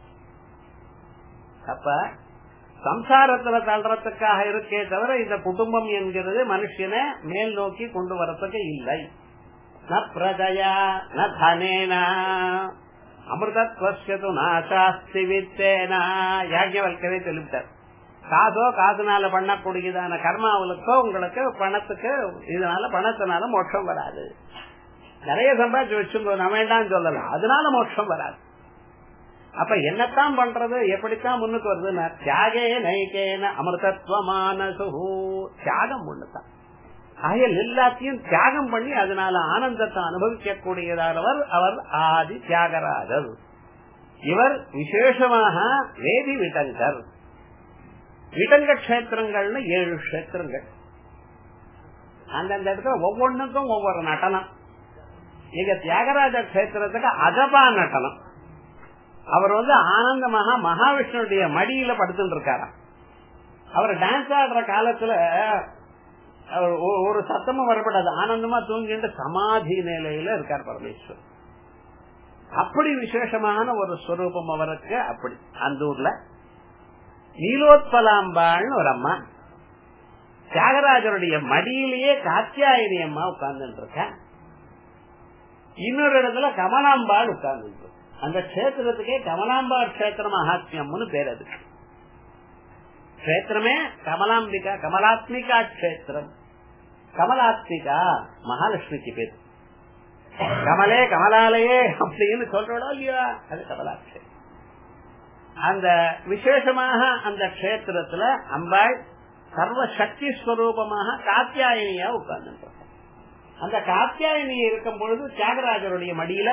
[SPEAKER 1] அப்ப சம்சாரத்துல தள்ளுறதுக்காக இருக்கே தவிர இந்த குடும்பம் என்கிறது மனுஷனை மேல் நோக்கி கொண்டு வரத்துக்கு இல்லை ந பிரஜயா ந தனேன அமிர்தத்வசது நாசாஸ்தி வித்தேனா யாஜ்யவல்கவே சொல்லிவிட்டார் காசோ காசுனால பண்ணக்கூடியதான கர்மாவளுக்கோ உங்களுக்கு பணத்துக்கு இதனால பணத்தினால மோட்சம் வராது நிறைய சம்பாதிச்சு வச்சுக்கோ நான் வேண்டாம்னு சொல்லலாம் அதனால மோட்சம் வராது அப்ப என்னத்தான் பண்றது எப்படித்தான் முன்னுக்கு வருதுன்னா தியாகே நைகேன அமிர்தத்வமானசு தியாகம் ஒண்ணுதான் ஆயல் எல்லாத்தையும் தியாகம் பண்ணி அதனால ஆனந்தத்தை அனுபவிக்க கூடியதானவர் அவர் ஆதி தியாகராஜர் இவர் விசேஷமாக வேதி விட்டங்கர் விட்டங்க கஷேத்திரங்கள்னு ஏழு கஷேத்திரங்கள் அந்தந்த இடத்துல ஒவ்வொன்றுக்கும் ஒவ்வொரு நடனம் இங்க தியாகராஜ கஷேத்திரத்துக்கு அஜபா நடனம் அவர் வந்து ஆனந்தமாக மகாவிஷ்ணுடைய மடியில படுத்துட்டு இருக்காரா அவர் டான்ஸ் ஆடுற காலத்துல ஒரு சத்தமும் வரப்படாது ஆனந்தமா தூங்கிட்டு சமாதி நிலையில இருக்கார் பரமேஸ்வர் அப்படி விசேஷமான ஒரு ஸ்வரூபம் அவருக்கு அப்படி அந்த ஊர்ல நீலோத்பலாம்பாள்னு ஒரு அம்மா தியாகராஜருடைய மடியிலேயே காத்தியாயினி அம்மா உட்கார்ந்துட்டு இருக்க இன்னொரு இடத்துல கமலாம்பாள் உட்கார்ந்து அந்த கஷேத்திரத்துக்கே கமலாம்பாள் கஷேத்திர மகாத்மியம்னு பேர் அதுக்கு கஷேத்திரமே கமலாம்பிகா கமலாத்மிகா கஷேத்திரம் கமலாத்மிகா மகாலட்சுமிக்கு பேர் கமலே கமலாலயே அப்படின்னு சொல்றோடோ இல்லையா அது கமலாட்சேத்திரம் அந்த விசேஷமாக அந்த கஷேத்திரத்துல அம்பாள் சர்வ சக்தி ஸ்வரூபமாக காத்தியாயினியா உட்கார்ந்து அந்த காத்தியாயினி இருக்கும் பொழுது தியாகராஜருடைய மடியில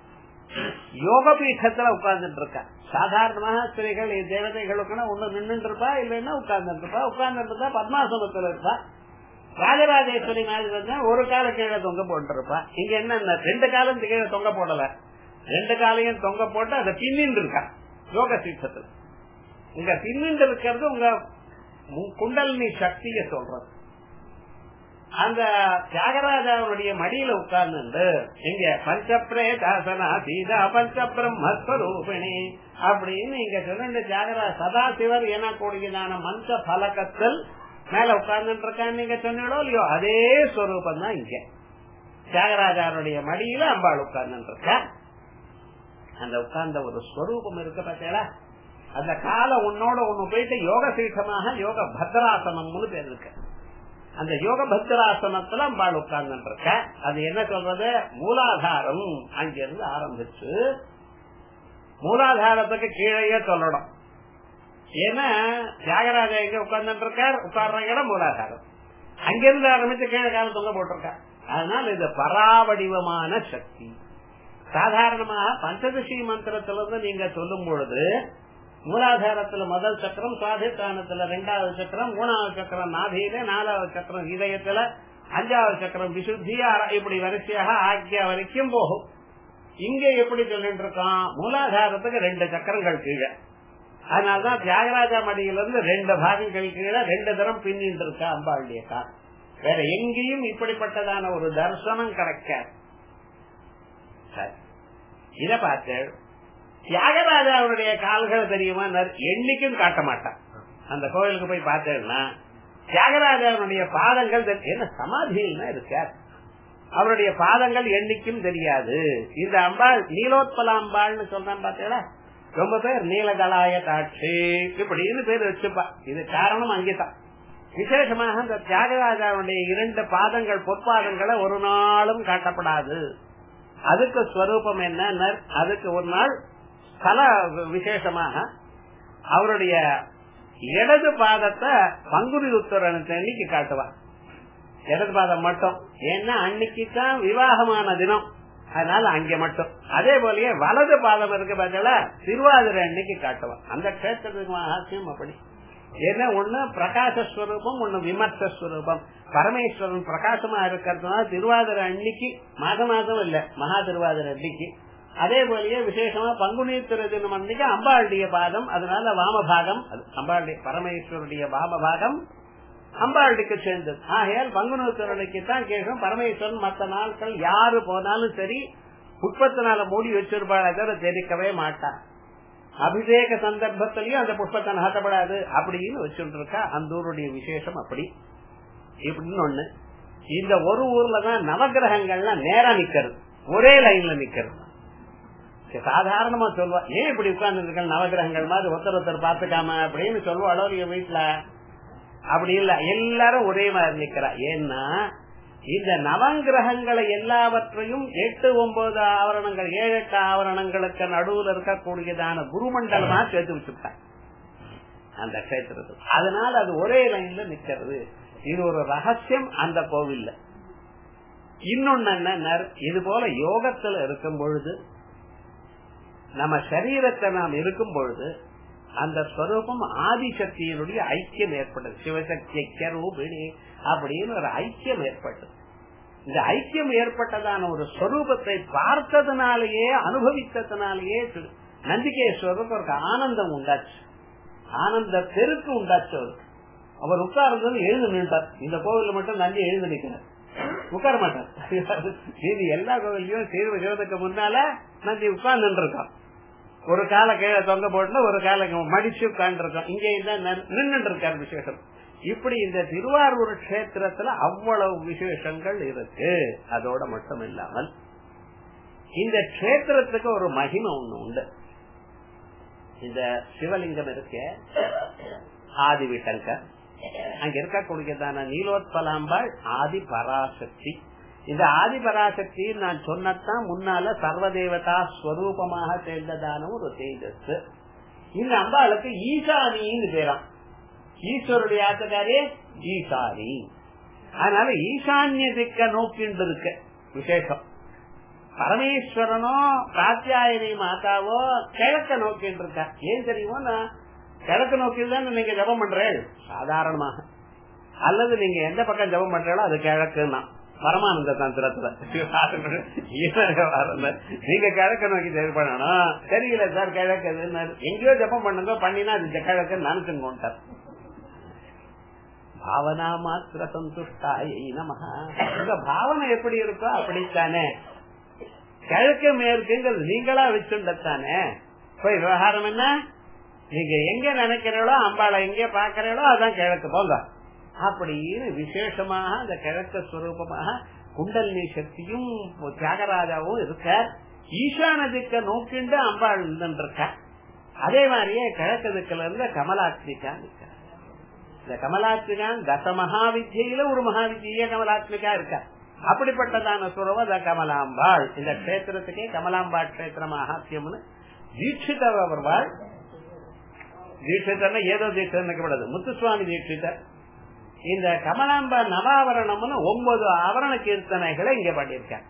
[SPEAKER 1] யோக பீഠத்துல உட்கார்ந்துட்டு இருக்கா சாதாரணமாக ஸ்திரீகள் தேவதைகளுக்குன்னா ஒண்ணு நின்று இருப்பா இல்லைன்னா உட்கார்ந்துட்டு இருப்பா உட்கார்ந்துட்டு இருந்தா பத்மாசனத்துல இருப்பா ராஜராஜேஸ்வரி மாதிரி இருந்தா ஒரு கால கீழே தொங்க போட்டுருப்பா இங்க என்ன ரெண்டு காலம் கீழே தொங்க போடல ரெண்டு காலையும் தொங்க போட்டு அதை பின்னின்று இருக்கா யோக சீட்டத்துல உங்க பின்னின்று இருக்கிறது உங்க குண்டலினி சக்திய சொல்றது அந்த தியாகராஜாவுடைய மடியில உட்கார்ந்து இங்க பஞ்சப்பிரேதாசனா சீதா பஞ்ச பிரம்மஸ்வரூபிணி அப்படின்னு இங்க சொன்ன தியாகராஜ சதாசிவர் எனக்கூடியதான மஞ்ச பலகத்தில் மேல உட்கார்ந்துட்டு இருக்கான்னு நீங்க சொன்னீங்களோ இல்லையோ அதே ஸ்வரூபம் தான் இங்க தியாகராஜாருடைய மடியில அம்பாள் உட்கார்ந்துட்டு இருக்கா அந்த உட்கார்ந்த ஒரு ஸ்வரூபம் இருக்கு பார்த்தீங்களா அந்த காலை உன்னோட ஒண்ணு போயிட்டு யோக சீட்டமாக யோக பத்ராசனம்னு பேர் இருக்கு அந்த யோக பத்ராசனத்துல அம்பாள் உட்கார்ந்து இருக்க அது என்ன சொல்றது மூலாதாரம் அங்கிருந்து ஆரம்பிச்சு மூலாதாரத்துக்கு கீழே சொல்லணும் ஏன்னா தியாகராஜா எங்க உட்கார்ந்துட்டு இருக்கார் உட்கார்ற இடம் மூலாதாரம் அங்கிருந்து ஆரம்பிச்சு கீழே காலம் தொங்க போட்டிருக்கார் அதனால இது பராவடிவமான சக்தி சாதாரணமாக பஞ்சதசி மந்திரத்திலிருந்து நீங்க சொல்லும் பொழுது மூலாதாரத்துல முதல் சக்கரம் சுவாதிஷ்டானத்துல ரெண்டாவது சக்கரம் மூணாவது சக்கரம் நாதியில நாலாவது சக்கரம் இதயத்துல அஞ்சாவது சக்கரம் விசுத்தியா இப்படி வரிசையாக ஆக்கிய வரைக்கும் போகும் இங்க எப்படி சொல்லிட்டு இருக்கோம் மூலாதாரத்துக்கு ரெண்டு சக்கரங்கள் கீழே அதனாலதான் தியாகராஜா மடியிலிருந்து ரெண்டு பாகங்கள் கீழே ரெண்டு தரம் பின்னிட்டு இருக்கா அம்பாளுடைய கால் வேற எங்கேயும் இப்படிப்பட்டதான ஒரு தரிசனம் கிடைக்காது சரி இத பார்த்து தியாகராஜாவுடைய கால்கள் தெரியுமா என்னைக்கும் காட்ட மாட்டான் அந்த கோவிலுக்கு போய் பார்த்தேன்னா தியாகராஜாவுடைய பாதங்கள் என்ன சமாதியில் இருக்கார் அவருடைய பாதங்கள் என்னைக்கும் தெரியாது இந்த அம்பாள் நீலோத்பல அம்பாள்னு சொல்றான் பாத்தீங்களா ரொம்ப பேர் நீலகலாய காட்சி இப்படின்னு பேர் வச்சுப்பா இது காரணம் அங்கேதான் விசேஷமாக இந்த தியாகராஜாவுடைய இரண்டு பாதங்கள் பொற்பாதங்களை ஒரு நாளும் காட்டப்படாது அதுக்கு ஸ்வரூபம் என்ன அதுக்கு ஒரு நாள் ஸ்தல விசேஷமாக அவருடைய இடது பாதத்தை பங்குனி உத்தரனுக்கு அன்னைக்கு காட்டுவா இடது பாதம் மட்டும் ஏன்னா அன்னைக்கு தான் விவாகமான தினம் அதனால அங்க மட்டும் அதே போலயே வலது பாதம் இருக்கு பார்த்தா திருவாதிரை அன்னைக்கு காட்டுவான் அந்த கஷேத்திரத்துக்கு மகாசியம் அப்படி ஏன்னா ஒண்ணு பிரகாசஸ்வரூபம் ஒண்ணு விமர்சஸ்வரூபம் பரமேஸ்வரன் பிரகாசமா இருக்கிறதுனால திருவாதிரை அன்னைக்கு மாதம் மாதம் இல்ல மகா திருவாதிரை அன்னைக்கு அதே போலயே விசேஷமா பங்குனி தினம் அன்னைக்கு அம்பாளுடைய பாதம் அதனால வாமபாகம் அம்பாளுடைய பரமேஸ்வருடைய வாமபாகம் அம்பாளுக்கு சேர்ந்தது ஆகையால் பங்குனி திருநனைக்கு தான் கேட்கும் பரமேஸ்வரன் மற்ற நாட்கள் யாரு போனாலும் சரி புஷ்பத்தினால மூடி வச்சிருப்பாள் தவிர தெரிவிக்கவே மாட்டான் அபிஷேக சந்தர்ப்பத்திலயும் அந்த புஷ்பத்தை நகட்டப்படாது அப்படின்னு வச்சுட்டு இருக்கா அந்த ஊருடைய விசேஷம் அப்படி இப்படின்னு ஒண்ணு இந்த ஒரு ஊர்ல தான் நவகிரகங்கள்லாம் நேரா நிக்கிறது ஒரே லைன்ல நிக்கிறது சாதாரணமா சொல்லுவா ஏன் இப்படி உட்கார்ந்து இருக்க நவகிரகங்கள் மாதிரி ஒருத்தர் ஒருத்தர் பாத்துக்காம அப்படின்னு சொல்லுவாளோ இல்லையா வீட்டுல அப்படி இல்ல எல்லாரும் ஒரே மாதிரி நிக்கிறா ஏன்னா இந்த நவங்கிரகங்களை எல்லாவற்றையும் எட்டு ஒன்பது ஆவரணங்கள் ஏழு எட்டு ஆவரணங்களுக்கு நடுவில் இருக்கக்கூடியதான குருமண்டலமா சேர்த்து வச்சுட்டாங்க அந்த கஷேத்திரத்தில் அதனால அது ஒரே லைன்ல நிக்கிறது இது ஒரு ரகசியம் அந்த கோவில்ல இன்னொன்னு என்ன இது போல யோகத்துல இருக்கும் பொழுது நம்ம சரீரத்தை நாம் இருக்கும் பொழுது அந்த ஸ்வரூபம் ஆதிசக்தியினுடைய ஐக்கியம் ஏற்பட்டது சிவசக்தி ரூபிணி அப்படின்னு ஒரு ஐக்கியம் ஏற்பட்டது இந்த ஐக்கியம் ஏற்பட்டதான ஒரு ஸ்வரூபத்தை பார்த்ததுனாலேயே அனுபவித்ததுனாலேயே நந்திகேஸ்வரருக்கு ஒரு ஆனந்தம் உண்டாச்சு ஆனந்த பெருக்கு உண்டாச்சு அவருக்கு அவர் உட்கார்ந்து எழுந்து நின்றார் இந்த கோவில்ல மட்டும் நந்தி எழுந்து நிற்கிறார் உட்கார மாட்டார் இது எல்லா கோவிலையும் செய்வதற்கு முன்னால நந்தி உட்கார்ந்து இருக்கான் ஒரு கால கீழே தொங்க போட்டு ஒரு கால மடிச்சு உட்கார்ந்து இருக்கோம் இங்க நின்று இருக்கார் விசேஷம் இப்படி இந்த திருவாரூர் கஷேத்திரத்துல அவ்வளவு விசேஷங்கள் இருக்கு அதோட மட்டும் இல்லாமல் இந்த கஷேத்திரத்துக்கு ஒரு மகிமை ஒண்ணு உண்டு இந்த சிவலிங்கம் இருக்க ஆதி விட்டங்கர் அங்க இருக்கக்கூடியதான நீலோத்பலாம்பாள் ஆதி பராசக்தி இந்த ஆதி பராசக்தி நான் சொன்னதான் முன்னால சர்வதேவதா ஸ்வரூபமாக சேர்ந்ததான ஒரு தேஜஸ் இந்த அம்பாளுக்கு ஈசானின்னு பேராம் ஈஸ்வருடைய ஆத்தக்காரே ஈசானி அதனால ஈசான்ய திக்க நோக்கிண்டு இருக்க விசேஷம் பரமேஸ்வரனோ காத்தியாயனி மாதாவோ கிழக்க நோக்கிட்டு இருக்கா ஏன் தெரியுமோ கிழக்கு நோக்கி தான் நீங்க ஜபம் பண்றேன் சாதாரணமாக அல்லது நீங்க எந்த பக்கம் ஜபம் பண்றீங்களோ அது கிழக்குன்னா பரமானந்த தந்திரத்துல நீங்க கிழக்க நோக்கி பண்ணணும் தெரியல சார் கிழக்கு எங்கேயோ ஜபம் பண்ணுங்க பண்ணினா அது கிழக்கு நினைச்சுங்கோன்ட்டார் பாவனா மாத்திர சந்துஷ்டாயை நமஹா உங்க பாவனை எப்படி இருக்கோ அப்படித்தானே கிழக்கு மேற்குங்கிறது நீங்களா வச்சுண்டத்தானே போய் விவகாரம் என்ன நீங்க எங்க நினைக்கிறீங்களோ அம்பாளை எங்க பாக்குறீங்களோ அதான் கிழக்கு போங்க அப்படின்னு விசேஷமாக அந்த கிழக்கு சுரூபமாக குண்டலினி சக்தியும் தியாகராஜாவும் இருக்க ஈசான திக்க நோக்கிண்டு அம்பாள் இருக்க அதே மாதிரியே கிழக்கு திக்கில இருந்து கமலாத்மிகா இருக்க இந்த கமலாத்மிகான் தச மகாவித்யில ஒரு மகாவித்ய கமலாத்மிகா இருக்கா அப்படிப்பட்டதான சுரவ கமலாம்பாள் இந்த கஷேத்திரத்துக்கே கமலாம்பா கஷேத்திர மகாத்தியம்னு தீட்சிதர் அவர்வாள் தீட்சிதர்னா ஏதோ தீட்சர் நினைக்கப்படாது முத்துசுவாமி தீட்சிதர் இந்த கமலாம்பா நவாவரணம்னு ஒன்பது ஆவரண கீர்த்தனைகளை இங்க பாடியிருக்காங்க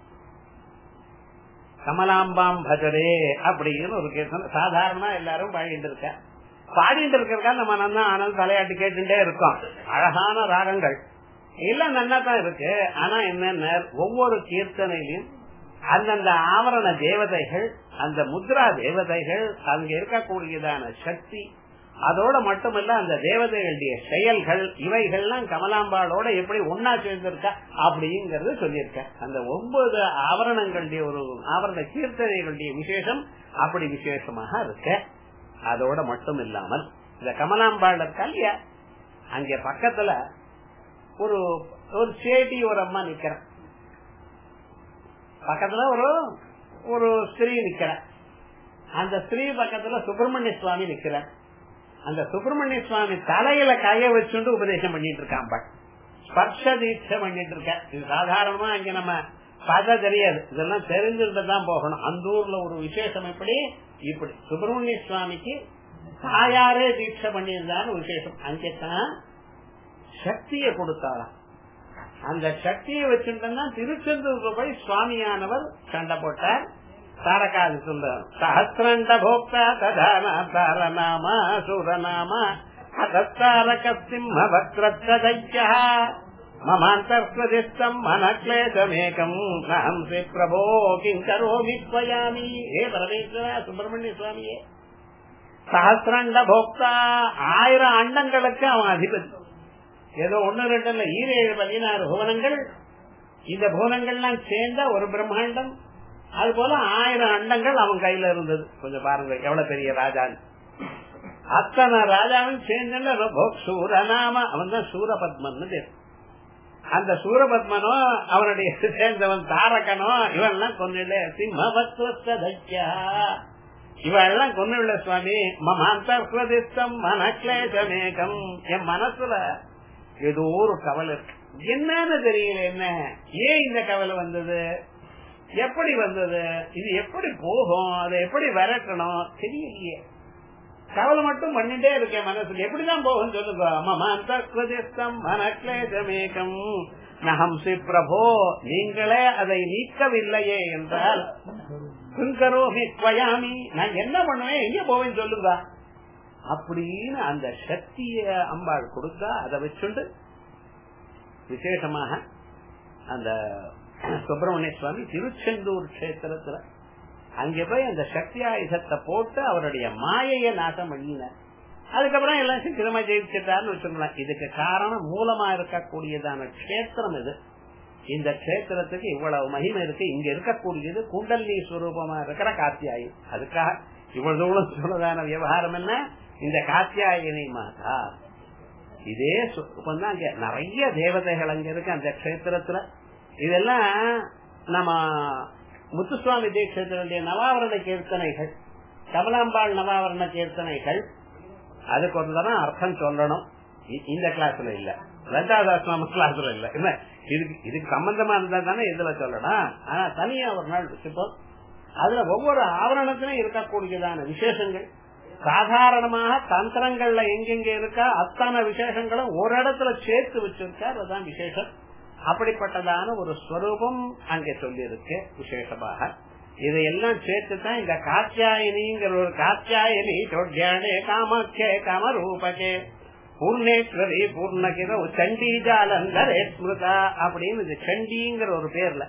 [SPEAKER 1] கமலாம்பாம் பஜரே அப்படின்னு ஒரு கீர்த்தனை சாதாரணமா எல்லாரும் பாடிட்டு இருக்க பாடிட்டு இருக்கிறதா நம்ம நல்லா ஆனந்த் தலையாட்டு கேட்டுட்டே இருக்கோம் அழகான ராகங்கள் எல்லாம் நல்லா தான் இருக்கு ஆனா என்னென்ன ஒவ்வொரு கீர்த்தனையிலும் அந்தந்த ஆவரண தேவதைகள் அந்த முத்ரா தேவதைகள் அங்க இருக்கக்கூடியதான சக்தி அதோட மட்டுமல்ல அந்த தேவதைகளுடைய செயல்கள் இவைகள்லாம் கமலாம்பாளோட எப்படி ஒன்னா சேர்ந்திருக்கா அப்படிங்கறது சொல்லியிருக்க அந்த ஒன்பது ஆவரணங்களுடைய ஒரு ஆவரண கீர்த்தனைகளுடைய விசேஷம் அப்படி விசேஷமாக இருக்க அதோட மட்டும் இல்லாமல் இந்த கமலாம்பாள் இருக்கா இல்லையா அங்க பக்கத்துல ஒரு ஒரு சேட்டி ஒரு அம்மா நிக்கிற பக்கத்துல ஒரு ஒரு ஸ்திரீ நிக்கிற அந்த ஸ்திரீ பக்கத்துல சுப்பிரமணிய சுவாமி நிக்கிற அந்த சுப்பிரமணிய சுவாமி தலையில கைய வச்சுட்டு உபதேசம் பண்ணிட்டு இருக்கான் ஸ்பர்ஷ தீட்சை பண்ணிட்டு இருக்க இது சாதாரணமா அங்க நம்ம பார்த்தா தெரியாது இதெல்லாம் தெரிஞ்சிருந்தா தான் போகணும் அந்த ஊர்ல ஒரு விசேஷம் எப்படி இப்படி சுப்பிரமணிய சுவாமிக்கு தாயாரே தீட்சை பண்ணியிருந்தான்னு விசேஷம் அங்கதான் சக்தியை கொடுத்தாராம் அந்த சக்தியை வச்சுட்டா திருச்செந்தூருக்கு போய் சுவாமியானவர் சண்டை போட்டார் தாரகாது சொல்ல சஹசிரண்ட போக்தா ததாநாம சூரநாம அதத்தாரக சிம்ம வக்ரத்தையா மமாந்தர்ஸ்வதிஷ்டம் மனக்லேசமேகம் நஹம்சி பிரபோ கிங் கரோமி ஸ்வயாமி ஹே பரமேஸ்வர சுப்பிரமணிய சுவாமியே சஹசிரண்ட போக்தா ஆயிரம் அண்டங்களுக்கு அவன் அதிபதி ஏதோ ஒன்னு ரெண்டு இல்ல ஈரேழு பதினாறு புவனங்கள் இந்த புவனங்கள்லாம் சேர்ந்த ஒரு பிரம்மாண்டம் அது போல ஆயிரம் அண்டங்கள் அவன் கையில இருந்தது கொஞ்சம் பாருங்க எவ்வளவு பெரிய ராஜான் அத்தனை ராஜாவும் சேர்ந்த சூரநாம அவன் தான் சூரபத்மன் பேர் அந்த சூரபத்மனோ அவனுடைய சேர்ந்தவன் தாரகனோ இவெல்லாம் கொன்னிட சிம்மபத்வஸ்தா இவெல்லாம் கொன்னுள்ள சுவாமி மமாந்தம் மனக்லேசமேகம் என் மனசுல ஏதோ ஒரு கவலை இருக்கு என்னன்னு தெரியல என்ன ஏன் இந்த கவலை வந்தது எப்படி வந்தது இது எப்படி போகும் அதை எப்படி விரட்டணும் தெரியலையே கவலை மட்டும் பண்ணிட்டே இருக்கேன் மனசுக்கு எப்படிதான் போகும் சொல்லுங்க மமாந்தம் மனக்லேசமேகம் நகம்சி பிரபோ நீங்களே அதை நீக்கவில்லையே என்றால் குங்கரோமி ஸ்வயாமி நான் என்ன பண்ணுவேன் எங்க போவேன் சொல்லுங்க அப்படின்னு அந்த சக்திய அம்பாள் கொடுத்தா அதை வச்சுண்டு விசேஷமாக அந்த சுப்பிரமணிய சுவாமி திருச்செந்தூர் கஷேத்திரத்துல அங்க போய் அந்த சக்தி ஆயுதத்தை போட்டு அவருடைய மாயைய நாசம் பண்ணினார் அதுக்கப்புறம் எல்லாம் சீக்கிரமா ஜெயிச்சிட்டாருன்னு வச்சுக்கலாம் இதுக்கு காரணம் மூலமா இருக்கக்கூடியதான கஷேத்திரம் இது இந்த கஷேத்திரத்துக்கு இவ்வளவு மகிமை இருக்கு இங்க இருக்கக்கூடியது குண்டல்லி ஸ்வரூபமா இருக்கிற காத்தியாயி அதுக்காக இவ்வளவு தூரம் சொன்னதான விவகாரம் என்ன இந்த காத்தியாயினி மாதா இதே தான் அங்க நிறைய தேவதைகள் அங்க இருக்கு அந்த கஷேத்திரத்துல இதெல்லாம் நம்ம முத்துசுவாமி தீட்சத்தினுடைய நவாவரண கீர்த்தனைகள் கமலாம்பாள் நவாவரண கீர்த்தனைகள் அதுக்கு ஒரு தரம் அர்த்தம் சொல்லணும் இந்த கிளாஸ்ல இல்ல லந்தாதாஸ் கிளாஸ்ல இல்ல என்ன இதுக்கு இதுக்கு சம்பந்தமா இருந்தா தானே இதுல சொல்லணும் ஆனா தனியா ஒரு நாள் வச்சுப்போம் அதுல ஒவ்வொரு ஆவரணத்திலும் இருக்கக்கூடியதான விசேஷங்கள் சாதாரணமாக தந்திரங்கள்ல எங்கெங்க இருக்கா அத்தனை விசேஷங்களும் ஒரு இடத்துல சேர்த்து வச்சிருக்கார் அதுதான் விசேஷம் அப்படிப்பட்டதான ஒரு ஸ்வரூபம் அங்கே சொல்லி இருக்கு விசேஷமாக இதையெல்லாம் சேர்த்து தான் இந்த காத்தியாயினிங்கிற ஒரு காத்தியாயினி சொட்யானே காமக்கே காமரூபகே பூர்ணேஸ்வரி பூர்ணகிர சண்டீஜாலந்தரே ஸ்மிருதா அப்படின்னு இது சண்டிங்கிற ஒரு பேர்ல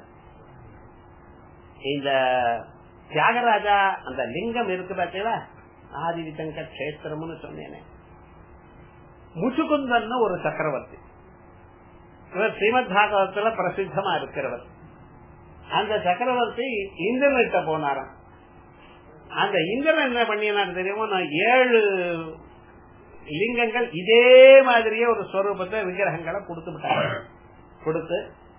[SPEAKER 1] இந்த தியாகராஜா அந்த லிங்கம் இருக்கு பார்த்தீங்களா ஆதிவிதங்க கஷேத்திரம்னு சொன்னேனே முச்சுகுந்தன் ஒரு சக்கரவர்த்தி இவர் ஸ்ரீமத் பாகவத்துல பிரசித்தமா இருக்கிறவர் அந்த சக்கரவர்த்தி இந்திரன்கிட்ட போனாராம் அந்த இந்திரன் என்ன பண்ணினார் தெரியுமா நான் ஏழு லிங்கங்கள் இதே மாதிரியே ஒரு ஸ்வரூபத்தை விக்கிரகங்களை கொடுத்து விட்டாங்க கொடுத்து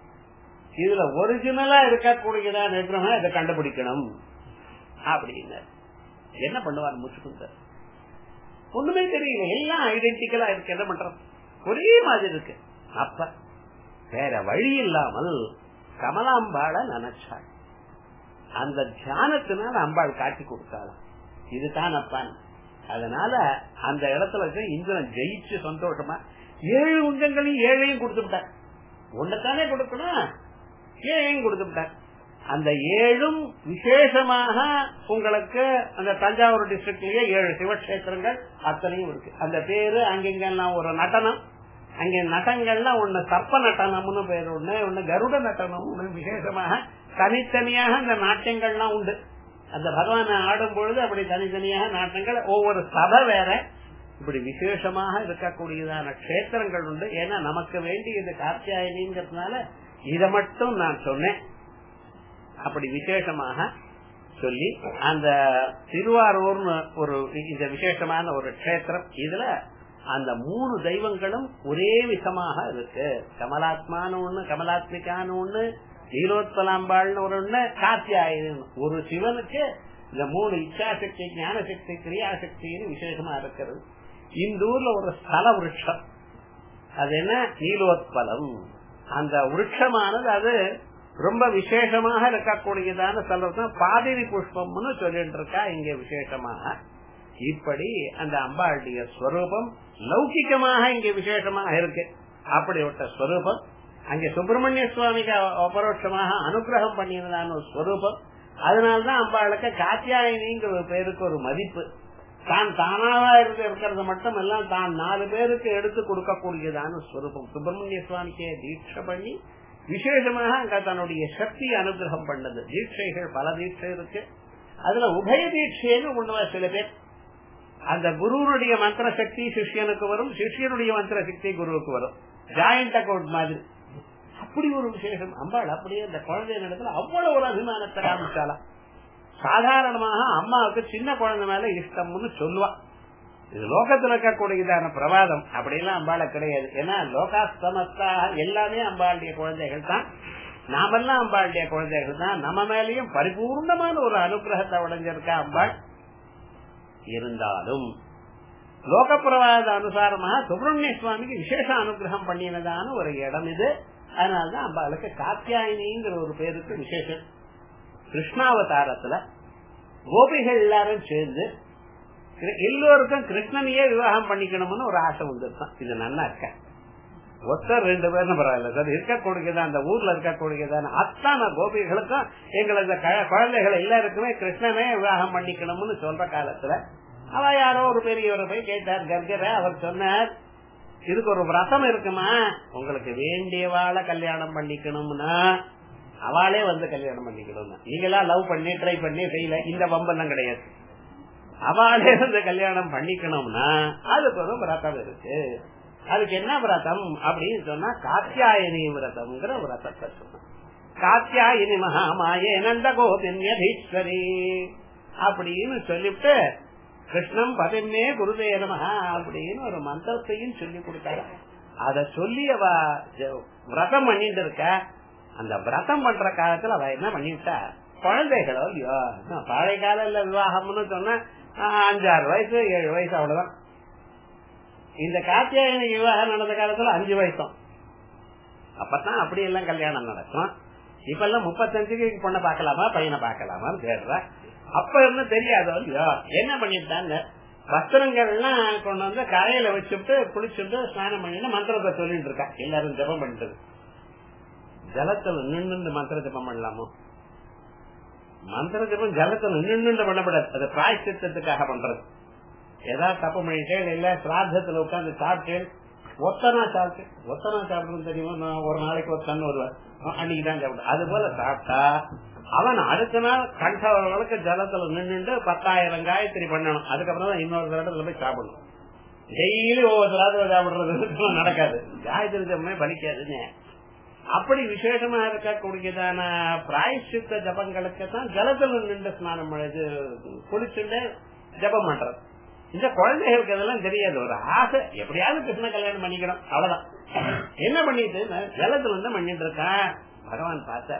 [SPEAKER 1] இதுல ஒரிஜினலா இருக்கக்கூடியதான் விக்கிரகம் இதை கண்டுபிடிக்கணும் அப்படின்னு என்ன பண்ணுவார் முச்சுக்குந்தர் ஒண்ணுமே தெரியல எல்லாம் ஐடென்டிக்கலா இருக்கு என்ன பண்றோம் ஒரே மாதிரி இருக்கு அப்ப வேற வழி இல்லாமல் கமலாம்பாள நினைச்சாள் அந்த தியானத்தினால அம்பாள் காட்டி கொடுத்தாளாம் இதுதான் அப்பான் அதனால அந்த இடத்துல வச்சு இந்திரன் ஜெயிச்சு சந்தோஷமா ஏழு உங்கங்களையும் ஏழையும் கொடுத்து விட்டார் ஒன்னதானே கொடுக்கணும் ஏழையும் கொடுத்து விட்டார் அந்த ஏழும் விசேஷமாக உங்களுக்கு அந்த தஞ்சாவூர் டிஸ்ட்ரிக்ட்லயே ஏழு சிவக்ஷேத்திரங்கள் அத்தனையும் இருக்கு அந்த பேரு அங்கெங்கெல்லாம் ஒரு நடனம் அங்க நட்டங்கள்லாம் ஒண்ணு சர்ப்ப நட்டனம்னு பேர் ஒண்ணு ஒண்ணு கருட நட்டனம் ஒண்ணு விசேஷமாக தனித்தனியாக அந்த நாட்டியங்கள்லாம் உண்டு அந்த பகவான் ஆடும் பொழுது அப்படி தனித்தனியாக நாட்டங்கள் ஒவ்வொரு சபை வேற இப்படி விசேஷமாக இருக்கக்கூடியதான கஷேத்திரங்கள் உண்டு ஏன்னா நமக்கு வேண்டியது கார்த்தியாயனிங்கிறதுனால இதை மட்டும் நான் சொன்னேன் அப்படி விசேஷமாக சொல்லி அந்த திருவாரூர்னு ஒரு இந்த விசேஷமான ஒரு கஷேத்திரம் இதுல அந்த மூணு தெய்வங்களும் ஒரே விதமாக இருக்கு கமலாத்மான்னு ஒண்ணு கமலாத்மிகான்னு ஒண்ணு நீலோத்பலாம்பாள்னு ஒரு ஒண்ணு காத்தியாயன் ஒரு சிவனுக்கு இந்த மூணு இச்சாசக்தி ஞானசக்தி கிரியாசக்தின்னு விசேஷமா இருக்கிறது இந்த ஊர்ல ஒரு ஸ்தல விருட்சம் அது என்ன நீலோத்பலம் அந்த விருட்சமானது அது ரொம்ப விசேஷமாக இருக்கக்கூடியதான சொல்றதுதான் பாதிரி புஷ்பம்னு சொல்லிட்டு இருக்கா இங்க விசேஷமாக இப்படி அந்த அம்பாளுடைய ஸ்வரூபம் லௌகிக்கமாக இங்க விசேஷமாக இருக்கு அப்படிப்பட்ட ஸ்வரூபம் அங்கே சுப்பிரமணிய சுவாமிக்கு அபரோட்சமாக அனுகிரகம் பண்ணியிருந்தான ஒரு ஸ்வரூபம் அதனால்தான் அம்பாளுக்கு காத்தியாயினிங்கிற ஒரு பேருக்கு ஒரு மதிப்பு தான் தானாவா இருந்து இருக்கிறது மட்டும் எல்லாம் தான் நாலு பேருக்கு எடுத்து கொடுக்கக்கூடியதான ஸ்வரூபம் சுப்பிரமணிய சுவாமிக்கு தீட்சை பண்ணி விசேஷமாக அங்க தன்னுடைய சக்தி அனுகிரகம் பண்ணது தீட்சைகள் பல தீட்சை இருக்கு அதுல உபய தீட்சைன்னு ஒண்ணுவா சில பேர் அந்த குருவனுடைய மந்திர சக்தி சிஷியனுக்கு வரும் சிஷியனுடைய மந்திர சக்தி குருவுக்கு வரும் ஜாயிண்ட் அக்கௌண்ட் மாதிரி அப்படி ஒரு விசேஷம் அம்பாள் அப்படியே அந்த குழந்தை இடத்துல அவ்வளவு ஒரு அபிமானத்தை காமிச்சாலா சாதாரணமாக அம்மாவுக்கு சின்ன குழந்தை மேல இஷ்டம்னு சொல்லுவா இது லோகத்துல இருக்கக்கூடியதான பிரவாதம் அப்படியெல்லாம் அம்பாள கிடையாது ஏன்னா லோகாஸ்தமத்தா எல்லாமே அம்பாளுடைய குழந்தைகள் தான் நாமெல்லாம் அம்பாளுடைய குழந்தைகள் தான் நம்ம மேலேயும் பரிபூர்ணமான ஒரு அனுகிரகத்தை உடைஞ்சிருக்கா அம்பாள் இருந்தாலும் லோக பிரவாத அனுசாரமாக சுப்பிரமணிய சுவாமிக்கு விசேஷ அனுகிரகம் பண்ணினதான ஒரு இடம் இது அதனாலதான் அம்பாளுக்கு காத்தியாயினிங்கிற ஒரு பேருக்கு விசேஷம் கிருஷ்ணாவதாரத்துல கோபிகள் எல்லாரும் சேர்ந்து எல்லோருக்கும் கிருஷ்ணனையே விவாகம் பண்ணிக்கணும்னு ஒரு ஆசை வந்துருக்கான் இது நல்லா இருக்க ஒருத்தர் ரெண்டு பேரும் பரவாயில்ல சார் இருக்கக்கூடியதான் அந்த ஊர்ல இருக்கக்கூடியதான அத்தனை கோபிகளுக்கும் எங்களது குழந்தைகள் எல்லாருக்குமே கிருஷ்ணனே விவாகம் பண்ணிக்கணும்னு சொல்ற காலத்துல அவ யாரோ ஒரு பெரியவரை போய் கேட்டார் கர்கர அவர் சொன்னார் இதுக்கு ஒரு விரதம் இருக்குமா உங்களுக்கு வேண்டியவாளை கல்யாணம் பண்ணிக்கணும்னா அவளே வந்து கல்யாணம் பண்ணிக்கணும் நீங்களா லவ் பண்ணி ட்ரை பண்ணி செய்யல இந்த வம்பெல்லாம் கிடையாது அவளே வந்து கல்யாணம் பண்ணிக்கணும்னா அதுக்கு ஒரு விரதம் இருக்கு அதுக்கு என்ன விரதம் அப்படின்னு சொன்னா காத்தியாயனி விரதம்ங்கிற விரதத்தை சொன்ன காத்தியாயனி மகாமாயே நந்த கோபின்யதீஸ்வரி அப்படின்னு சொல்லிவிட்டு கிருஷ்ணம் பதினே குருதே நமஹா அப்படின்னு ஒரு மந்திரத்தையும் சொல்லி கொடுத்தாரு அத சொல்லி அவ விரதம் பண்ணிட்டு இருக்க அந்த விரதம் பண்ற காலத்துல அவ என்ன பண்ணிவிட்டா குழந்தைகளோ இல்லையோ பழைய கால விவாகம்னு சொன்னா அஞ்சாறு வயசு ஏழு வயசு அவ்வளவுதான் இந்த காத்தியாயன விவாகம் நடந்த காலத்துல அஞ்சு வயசும் அப்பதான் அப்படி எல்லாம் கல்யாணம் நடக்கும் இப்ப எல்லாம் முப்பத்தஞ்சுக்கு பொண்ணை பாக்கலாமா பையனை பாக்கலாமான்னு தேடுற அப்ப இருந்து தெரியாதோ இல்லையோ என்ன பண்ணிட்டாங்க வஸ்திரங்கள்லாம் கொண்டு வந்து கரையில வச்சுட்டு குளிச்சுட்டு ஸ்நானம் பண்ணிட்டு மந்திரத்தை சொல்லிட்டு இருக்கா எல்லாரும் ஜபம் பண்ணிட்டு ஜலத்துல நின்று மந்திர ஜபம் பண்ணலாமோ மந்திர ஜபம் ஜலத்துல நின்று பண்ணப்படாது அது பிராய்ச்சித்தத்துக்காக பண்றது ஏதாவது தப்பு பண்ணிட்டேன் இல்ல சிராத்தத்துல உட்காந்து சாப்பிட்டேன் ஒத்தனா சாப்பிட்டு ஒத்தனா சாப்பிடுறது தெரியுமா நான் ஒரு நாளைக்கு ஒரு தன் வருவேன் அன்னைக்கு தான் சாப்பிட்டேன் அது போல சாப்பிட்டா அவன் அடுத்த நாள் கண்டவர்களுக்கு ஜலத்துல நின்று பத்தாயிரம் காயத்ரி பண்ணணும் அதுக்கப்புறம் தான் இன்னொரு இடத்துல போய் சாப்பிடணும் டெய்லி ஒவ்வொரு ராத்திரி சாப்பிடுறது நடக்காது காயத்ரி ஜபமே பலிக்காதுங்க அப்படி விசேஷமா இருக்கக்கூடியதான பிராயசித்த ஜபங்களுக்கு தான் ஜலத்துல நின்று ஸ்நானம் இது குளிச்சுட்டு ஜபம் பண்றது இந்த குழந்தைகளுக்கு அதெல்லாம் தெரியாது ஒரு ஆசை எப்படியாவது கிருஷ்ண கல்யாணம் பண்ணிக்கணும் அவ்வளவுதான் என்ன பண்ணிட்டு ஜலத்துல இருந்து பண்ணிட்டு இருக்கான் பகவான் பார்த்த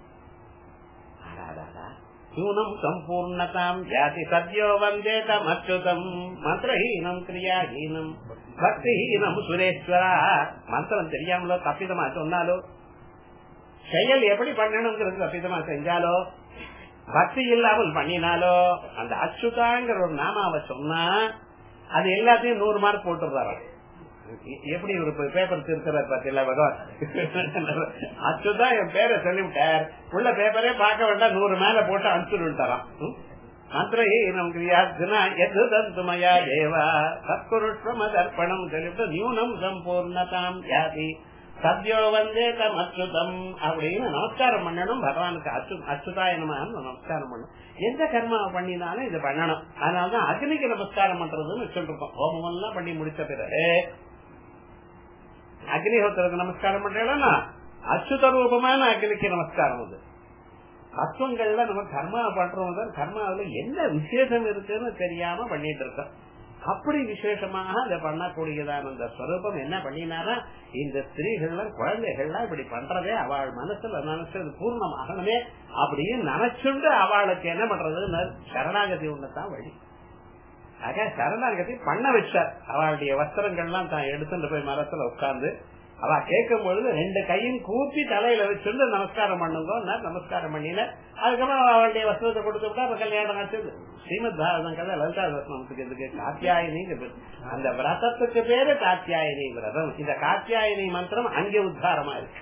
[SPEAKER 1] யூனம் சம்பூர்ணதாம் ஜாதி சத்யோ வந்தேதம் அச்சுதம் மந்திரஹீனம் கிரியாஹீனம் பக்திஹீனம் சுரேஸ்வரா மந்திரம் தெரியாமலோ தப்பிதமா சொன்னாலோ செயல் எப்படி பண்ணணுங்கிறது தப்பிதமா செஞ்சாலோ பக்தி இல்லாமல் பண்ணினாலோ அந்த அச்சுதாங்கிற ஒரு நாமாவை சொன்னா அது எல்லாத்தையும் நூறு மார்க் போட்டுறாரு எப்படி ஒரு பேப்பர் திருக்கிறார் பாத்தீங்களா பகவான் அச்சுதா என் பேரை சொல்லிவிட்டார் உள்ள பேப்பரே பார்க்க வேண்டாம் நூறு மேல போட்டு அனுப்பிச்சு விட்டாராம் மந்திரஹீனம் கிரியார்த்தனா எது தந்துமயா தேவா சத்குருஷ்வமதர்ப்பணம் சொல்லிவிட்டு நியூனம் சம்பூர்ணதாம் யாதி சத்யோ வந்தே தம் அச்சுதம் அப்படின்னு நமஸ்காரம் பண்ணணும் பகவானுக்கு அச்சு அச்சுதாயனமான நமஸ்காரம் பண்ணணும் எந்த கர்மாவை பண்ணினாலும் இது பண்ணணும் அதனாலதான் அக்னிக்கு நமஸ்காரம் பண்றதுன்னு சொல்லிருக்கோம் ஹோமம் எல்லாம் பண்ணி முடிச்ச பிறகு அக்னிஹோத்திரக்கு நமஸ்காரம் பண்றேன்னா அச்சுத ரூபமான அக்னிக்கு நமஸ்காரம் அது தத்துவங்கள்ல நம்ம கர்மா பண்றோம் கர்மாவில என்ன விசேஷம் இருக்குன்னு தெரியாம பண்ணிட்டு இருக்கோம் அப்படி விசேஷமாக அதை பண்ணக்கூடியதான அந்த ஸ்வரூபம் என்ன பண்ணினாரா இந்த ஸ்திரீகள்லாம் குழந்தைகள்லாம் இப்படி பண்றதே அவள் மனசுல நினைச்சது பூர்ணமாகணுமே அப்படின்னு நினைச்சுண்டு அவளுக்கு என்ன பண்றது சரணாகதி ஒண்ணுதான் வழி ஆக சரணாகதி பண்ண வச்சார் அவளுடைய வஸ்திரங்கள்லாம் தான் எடுத்துட்டு போய் மரத்துல உட்கார்ந்து அவ கேட்கும் பொழுது ரெண்டு கையும் கூப்பி தலையில வச்சிருந்து நமஸ்காரம் பண்ணுங்க நமஸ்காரம் பண்ணின அதுக்கப்புறம் அவளுடைய வஸ்திரத்தை கொடுத்து விட்டா அப்ப கல்யாணம் ஆச்சு ஸ்ரீமத் பாரதம் கதை லலிதா வசனத்துக்கு இதுக்கு காத்தியாயினிங்க அந்த விரதத்துக்கு பேரு காத்தியாயினி விரதம் இந்த காத்தியாயினி மந்திரம் அங்கே உத்தாரமா இருக்கு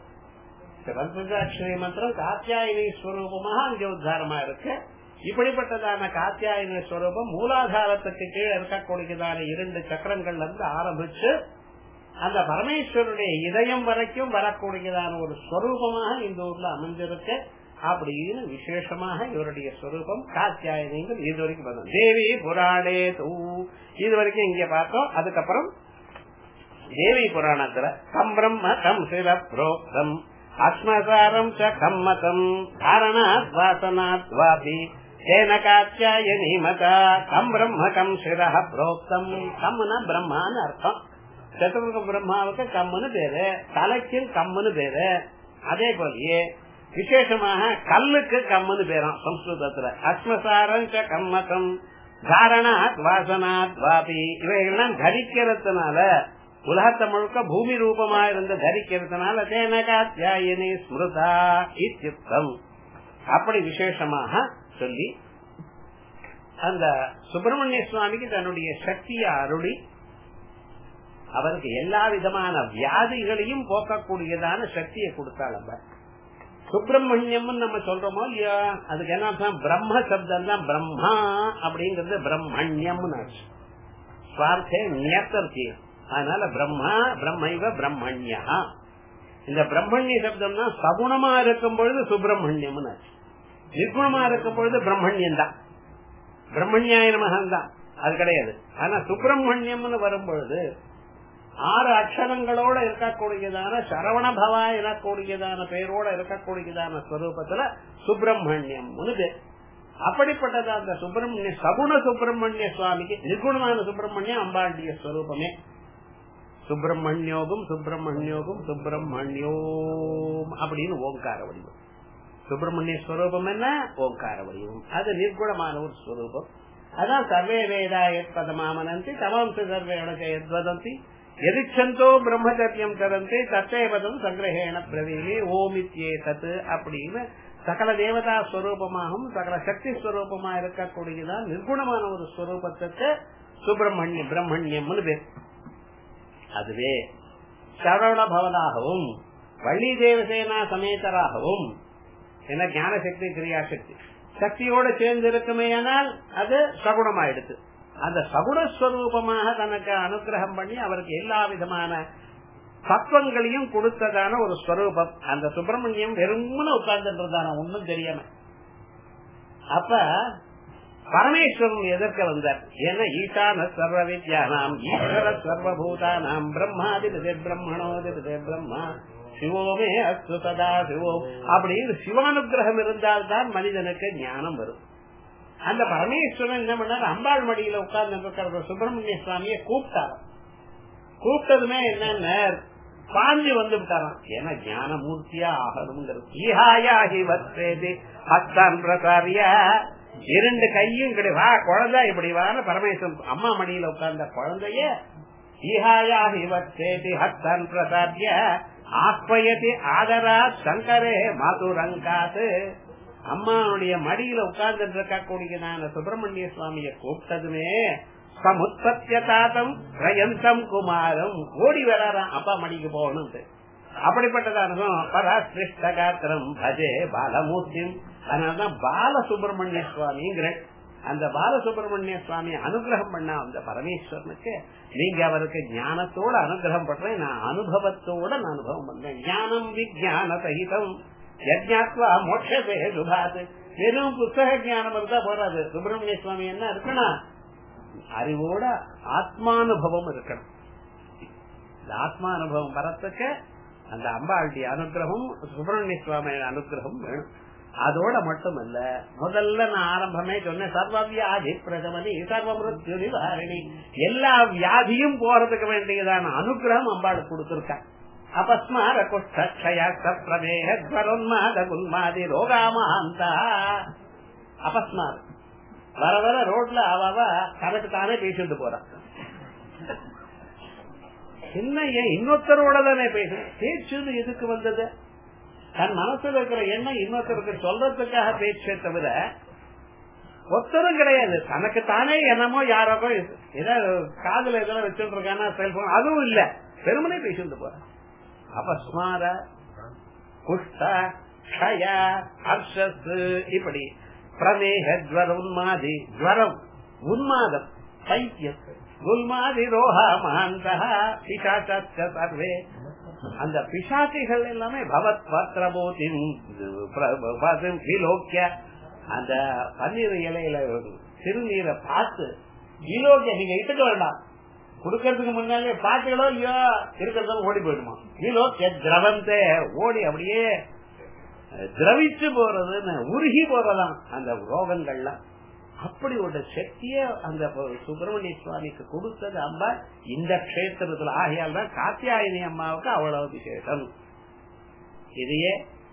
[SPEAKER 1] பஞ்சகாட்சரி மந்திரம் காத்தியாயினி ஸ்வரூபமாக அங்கே உத்தாரமா இருக்கு இப்படிப்பட்டதான காத்தியாயினி ஸ்வரூபம் மூலாதாரத்துக்கு கீழே இருக்கக்கூடியதான இரண்டு சக்கரங்கள்ல இருந்து ஆரம்பிச்சு அந்த பரமேஸ்வருடைய இதயம் வரைக்கும் வரக்கூடியதான ஒரு ஸ்வரூபமாக இந்த ஊர்ல அமைஞ்சிருக்கு அப்படின்னு விசேஷமாக இவருடைய ஸ்வரூபம் காத்தியாயனிங்கிறது இது வரைக்கும் பார்த்தோம் தேவி புராணே தூ இது வரைக்கும் இங்க பார்த்தோம் அதுக்கப்புறம் தேவி புராணத்துல கம் பிரம்ம கம் சிவ புரோக்தம் அஸ்மசாரம் ச கம்மதம் காரணாத் வாசனாத் வாபி தேன காத்தியாயனி மதா கம் பிரம்ம கம் சிர புரோக்தம் கம்னா பிரம்மான்னு அர்த்தம் சதுர்முக பிரம்மாவுக்கு கம்முன்னு பேரு தலைக்கு கம்முன்னு பேரு அதே போலயே விசேஷமாக கல்லுக்கு கம்முன்னு பேரும் சம்ஸ்கிருதத்துல அஸ்மசாரம் கம்மதம் தாரணாத் வாசனாத் வாபி இவைகள்லாம் தரிக்கிறதுனால உலகத்தை முழுக்க பூமி ரூபமா இருந்த தரிக்கிறதுனால தேனகாத்தியாயினி ஸ்மிருதா இத்தியுக்தம் அப்படி விசேஷமாக சொல்லி அந்த சுப்பிரமணிய சுவாமிக்கு தன்னுடைய சக்தியை அருளி அவருக்கு எல்லா விதமான வியாதிகளையும் போக்கக்கூடியதான சக்தியை கொடுத்தாள் நம்ம சுப்பிரமணியம் நம்ம சொல்றோமோ இல்லையா அதுக்கு என்ன பிரம்ம சப்தம் தான் பிரம்மா அப்படிங்கறது பிரம்மண்யம் சுவார்த்தே நியத்தர்த்தி அதனால பிரம்மா பிரம்மைவ பிரம்மண்யா இந்த பிரம்மண்ய சப்தம்னா சகுணமா இருக்கும் பொழுது சுப்பிரமணியம் நிர்குணமா இருக்கும் பொழுது பிரம்மண்யம் தான் பிரம்மண்யாய மகன் தான் அது கிடையாது ஆனா சுப்பிரமணியம்னு வரும் பொழுது ஆறு அக்ஷரங்களோட இருக்கக்கூடியதான சரவண பவா எனக்கூடியதான பெயரோட இருக்கக்கூடியதான ஸ்வரூபத்துல சுப்பிரமணியம் அப்படிப்பட்டது அந்த சுப்பிரமணிய சகுண சுப்பிரமணிய சுவாமிக்கு நிர்குணமான சுப்பிரமணியம் அம்பாண்டிய ஸ்வரூபமே சுப்பிரமணியோகும் சுப்பிரமணியோகும் சுப்பிரமணியோம் அப்படின்னு ஓங்கார வடிவம் சுப்பிரமணிய ஸ்வரூபம் என்ன ஓங்கார வடிவம் அது நிர்குணமான ஒரு ஸ்வரூபம் அதான் சர்வே வேதா எத் பதமாமனந்தி தமாம்ச சர்வேண எத்வதந்தி எதிச்சந்தோ பிரம்மச்சரியம் தரந்தே தத்தேவதம் சங்கிரகேண பிரவீலே ஓமித்யே தத்து அப்படின்னு சகல தேவதா ஸ்வரூபமாகவும் சகல சக்தி ஸ்வரூபமா இருக்கக்கூடியதான் நிர்குணமான ஒரு ஸ்வரூபத்துக்கு சுப்பிரமணியம் பிரம்மண்யம்னு பேர் அதுவே சரவண பவனாகவும் வள்ளி தேவசேனா சமேதராகவும் என்ன ஞான சக்தி கிரியா சக்தி சக்தியோடு சேர்ந்து இருக்குமேயானால் அது சகுணமாயிடுது அந்த சகுணஸ்வரூபமாக தனக்கு அனுகிரகம் பண்ணி அவருக்கு எல்லா விதமான தத்துவங்களையும் கொடுத்ததான ஒரு ஸ்வரூபம் அந்த சுப்பிரமணியம் வெறும்னு உட்கார்ந்துன்றதான ஒன்னும் தெரியாம அப்ப பரமேஸ்வரன் எதிர்க்க வந்தார் ஏன்னா ஈசான சர்வ வித்யானாம் ஈஸ்வர சர்வபூதானாம் பிரம்மாதிபதே பிரம்மணோதிபதே பிரம்மா சிவோமே அஸ்து சதா சிவோ அப்படின்னு சிவானுகிரகம் இருந்தால்தான் மனிதனுக்கு ஞானம் வரும் அந்த பரமேஸ்வரன் என்ன பண்ணார் அம்பாள் மடியில உட்கார்ந்து இருக்கிற சுப்பிரமணிய சுவாமியை கூப்பிட்டார் கூப்பிட்டதுமே என்னன்னு பாஞ்சு வந்து விட்டாராம் ஏன்னா ஞான மூர்த்தியா ஆகணுங்கிறது ஈஹாயாகி வத்ரேதி ஹஸ்தான் பிரசாரிய இரண்டு கையும் இப்படி வா குழந்தை இப்படி வான பரமேஸ்வரன் அம்மா மடியில உட்கார்ந்த குழந்தைய ஈஹாயாகி வத்ரேதி ஹஸ்தான் பிரசாரிய ஆஸ்பயதி ஆதரா சங்கரே மாதுரங்காத்து அம்மாவுடைய மடியில உட்கார்ந்துட்டு இருக்கக்கூடியதான சுப்பிரமணிய சுவாமிய கூப்பிட்டதுமே சமுத்பத்தியதாதம் ரயந்தம் குமாரம் ஓடி வராராம் அப்பா மடிக்கு போகணும் அப்படிப்பட்டதான பராசிருஷ்ட காத்திரம் பஜே பாலமூர்த்தியும் அதனாலதான் பாலசுப்பிரமணிய சுவாமிங்கிற அந்த பாலசுப்பிரமணிய சுவாமி அனுகிரகம் பண்ண அந்த பரமேஸ்வரனுக்கு நீங்க அவருக்கு ஞானத்தோட அனுகிரகம் பண்றேன் நான் அனுபவத்தோட நான் அனுபவம் பண்றேன் ஞானம் விஜயான சகிதம் யஜ்ஞாத்வா மோட்சதே சுபாத் வெறும் புத்தக ஞானம் இருந்தா போறாது சுப்பிரமணிய சுவாமி என்ன இருக்கணும் அறிவோட ஆத்மானுபவம் இருக்கணும் இந்த ஆத்மானுபவம் வரத்துக்கு அந்த அம்பாளுடைய அனுகிரகம் சுப்பிரமணிய சுவாமி அனுகிரகம் வேணும் அதோட மட்டும் இல்ல முதல்ல நான் ஆரம்பமே சொன்னேன் சர்வ வியாதி பிரதமதி சர்வ மிருத்யு நிவாரணி எல்லா வியாதியும் போறதுக்கு வேண்டியதான அனுகிரகம் அம்பாளுக்கு கொடுத்திருக்கேன் அபஸ்மார குஷ்டய சப்ரமேக ஜ்வரோன்மாத குன்மாதி ரோகாமஹாந்தா அபஸ்மார் வர வர ரோட்ல அவ தனக்கு தானே பேசிட்டு போறான் என்ன ஏன் இன்னொருத்தரோட தானே பேசுறேன் பேச்சுன்னு எதுக்கு வந்தது தன் மனசுல இருக்கிற எண்ணம் இன்னொருத்தருக்கு சொல்றதுக்காக பேச்சே தவிர ஒத்தரும் கிடையாது தனக்கு தானே என்னமோ யாரோ ஏதாவது காதுல எதனா வச்சுட்டு இருக்கானா செல்போன் அதுவும் இல்ல பெருமனே பேசிட்டு போறேன் அபஸ்மார குஷ்ட க்ஷய ஹர்ஷஸ் இப்படி பிரமேக ஜ்வர உன்மாதி ஜ்வரம் உன்மாதம் பைத்தியம் உன்மாதி ரோஹா மகாந்தா பிசாச்ச சர்வே அந்த பிசாசிகள் எல்லாமே பவத் பத்திரபோதின் விலோக்கிய அந்த பன்னீர் இலையில சிறுநீரை பார்த்து விலோக்கிய நீங்க இட்டுக்க வேண்டாம் கொடுக்கறதுக்கு முன்னாலே பாத்துகளோ இல்லையோ இருக்கிறதும் ஓடி போயிடுமா விலோக்கிய திரவந்தே ஓடி அப்படியே திரவிச்சு போறதுன்னு உருகி போறதாம் அந்த ரோகங்கள்லாம் அப்படி ஒரு சக்திய அந்த சுப்பிரமணிய சுவாமிக்கு கொடுத்தது அம்மா இந்த கஷேத்திரத்துல ஆகையால் தான் காத்தியாயினி அம்மாவுக்கு அவ்வளவு விசேஷம் இதையே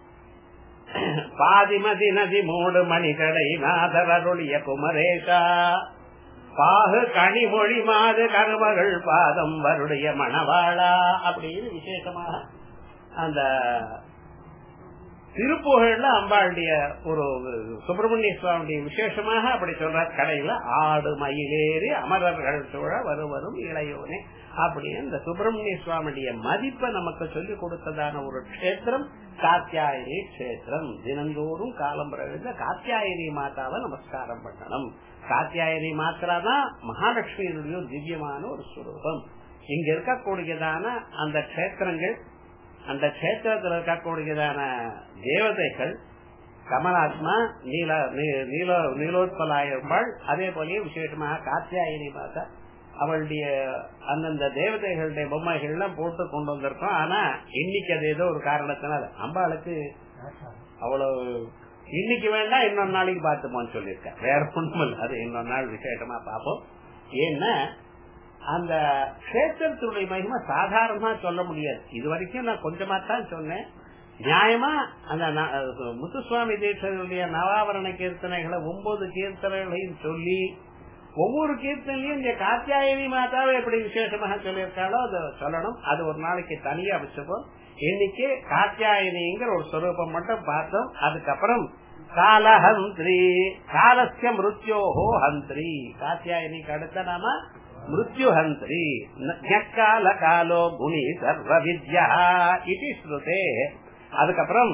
[SPEAKER 1] பாதிமதி நதி மூடு மணிகடை நாதரருளிய குமரேஷா பாகு கனிமொழி மாது கருமகள் பாதம் வருடைய மணவாளா அப்படின்னு விசேஷமாக அந்த திருப்புகழ்ல அம்பாளுடைய ஒரு சுப்பிரமணிய சுவாமியுடைய விசேஷமாக அப்படி சொல்ற கடையில ஆடு மயிலேறி அமரர்கள் சூழ வருவரும் இளையோனே அப்படின்னு இந்த சுப்பிரமணிய சுவாமியுடைய மதிப்பை நமக்கு சொல்லிக் கொடுத்ததான ஒரு கஷேத்திரம் காத்தியாயினி கஷேத்திரம் தினந்தோறும் காலம் பிறகு காத்தியாயினி மாதாவை நமஸ்காரம் பண்ணணும் காத்தியாயினி மாத்திரா தான் மகாலட்சுமியினுடைய திவ்யமான ஒரு ஸ்வரூபம் இங்க இருக்கக்கூடியதான அந்த கஷேத்திரங்கள் அந்த கஷேத்திரத்தில் இருக்கக்கூடியதான தேவதைகள் கமலாத்மா நீல நீல நீலோத்பலாயம்பாள் அதே போலயே விசேஷமாக காத்தியாயினி மாதா அவளுடைய அந்தந்த தேவதைகளுடைய பொம்மைகள் எல்லாம் போட்டு கொண்டு வந்திருக்கோம் ஆனா இன்னைக்கு அது ஏதோ ஒரு காரணத்தினால அம்பாளுக்கு அவ்வளவு இன்னைக்கு வேண்டாம் இன்னொரு நாளைக்கு பார்த்துப்போம்னு சொல்லியிருக்கேன் வேற ஒண்ணும் இல்லை அது இன்னொரு நாள் விசேஷமா பார்ப்போம் ஏன்னா அந்த கஷேத்திரத்தினுடைய மகிமை சாதாரணமா சொல்ல முடியாது இது வரைக்கும் நான் கொஞ்சமா தான் சொன்னேன் நியாயமா அந்த முத்துசுவாமி தீட்சனுடைய நவாவரண கீர்த்தனைகளை ஒன்பது கீர்த்தனைகளையும் சொல்லி ஒவ்வொரு கீர்த்தனையும் இந்த காத்தியாயனி மாதாவை எப்படி விசேஷமாக சொல்லியிருக்காளோ அதை சொல்லணும் அது ஒரு நாளைக்கு தனியா வச்சுப்போம் இன்னைக்கு காத்தியாயனிங்கிற ஒரு ஸ்வரூபம் மட்டும் பார்த்தோம் அதுக்கப்புறம் காலஹந்திரி காலசிய மிருத்யோஹோ ஹந்திரி காத்தியாயனிக்கு அடுத்த நாம மிருத்யு ஹந்திரி ஞக்கால காலோ குணி சர்வ வித்யா இது ஸ்ருதே அதுக்கப்புறம்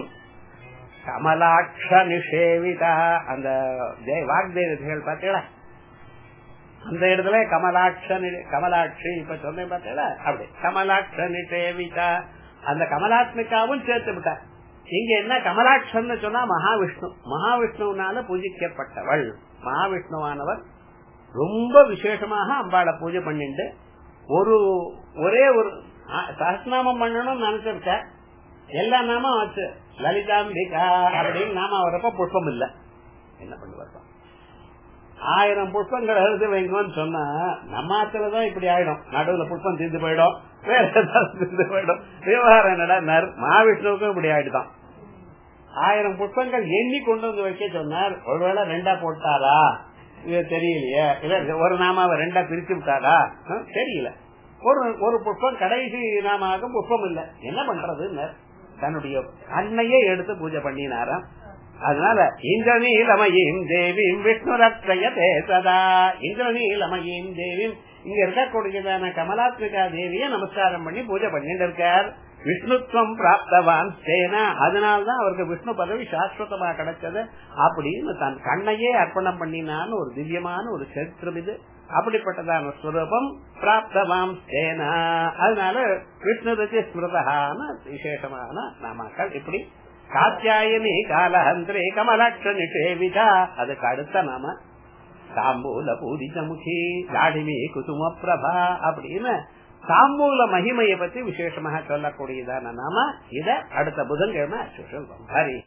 [SPEAKER 1] கமலாட்ச நிஷேவிதா அந்த ஜெய வாக்தேவதைகள் பார்த்தீங்களா அந்த இடத்துல கமலாட்ச கமலாட்சி இப்ப சொன்னேன் பார்த்தீங்களா அப்படி கமலாட்ச நிஷேவிதா அந்த கமலாத்மிகாவும் சேர்த்து விட்டா இங்க என்ன கமலாட்சன்னு சொன்னா மகாவிஷ்ணு மகாவிஷ்ணுனால பூஜிக்கப்பட்டவள் மகாவிஷ்ணுவானவர் ரொம்ப விசேஷமாக அம்பாளை பூஜை பண்ணிட்டு ஒரு ஒரே ஒரு சஹஸ்நாமம் பண்ணணும்னு நினைச்சிருக்க எல்லா நாமும் வச்சு லலிதாம்பிகா அப்படின்னு நாம வரப்ப புஷ்பம் இல்ல என்ன பண்ணுவார் ஆயிரம் புஷ்பங்கள் எழுதி வைங்கன்னு சொன்னா நம்மாத்துலதான் இப்படி ஆயிடும் நடுவுல புஷ்பம் தீர்ந்து போயிடும் வேற ஏதாவது தீர்ந்து போயிடும் விவகாரம் என்னடா மகாவிஷ்ணுவுக்கும் இப்படி ஆயிடுதான் ஆயிரம் புஷ்பங்கள் எண்ணி கொண்டு வந்து வைக்க சொன்னார் ஒருவேளை ரெண்டா போட்டாரா இது தெரியலையே இல்ல ஒரு நாமாவை ரெண்டா பிரிச்சு விட்டாரா தெரியல ஒரு ஒரு புஷ்பம் கடைசி நாமாக புஷ்பம் இல்ல என்ன பண்றது தன்னுடைய அன்னையே எடுத்து பூஜை பண்ணினாராம் அதனால இந்திரநீலமயின் தேவியும் விஷ்ணு ரத்னயதே சதா இந்திரநீலமயின் தேவியும் இங்க இருக்கக்கூடியதான கமலாத்மிகா தேவிய நமஸ்காரம் பண்ணி பூஜை பண்ணிட்டு இருக்கார் விஷ்ணுத்வம் பிராப்தவான் சேனா அதனால்தான் அவருக்கு விஷ்ணு பதவி சாஸ்வதமா கிடைச்சது அப்படின்னு தன் கண்ணையே அர்ப்பணம் பண்ணினான்னு ஒரு திவ்யமான ஒரு சரித்திரம் இது அப்படிப்பட்டதான ஸ்வரூபம் பிராப்தவாம் சேனா அதனால விஷ்ணு ரஜி ஸ்மிருதான விசேஷமான நாமாக்கள் இப்படி காத்தியாயனி காலஹந்திரே கமலாட்ச நிஷேவிதா அதுக்கு அடுத்த நாம தாம்பூல பூரிதமுகி லாடிமி குசும பிரபா அப்படின்னு தாம்பூல மகிமையை பத்தி விசேஷமாக சொல்லக்கூடியதான நாம இத அடுத்த புதன்கிழமை சொல்றோம் ஹரி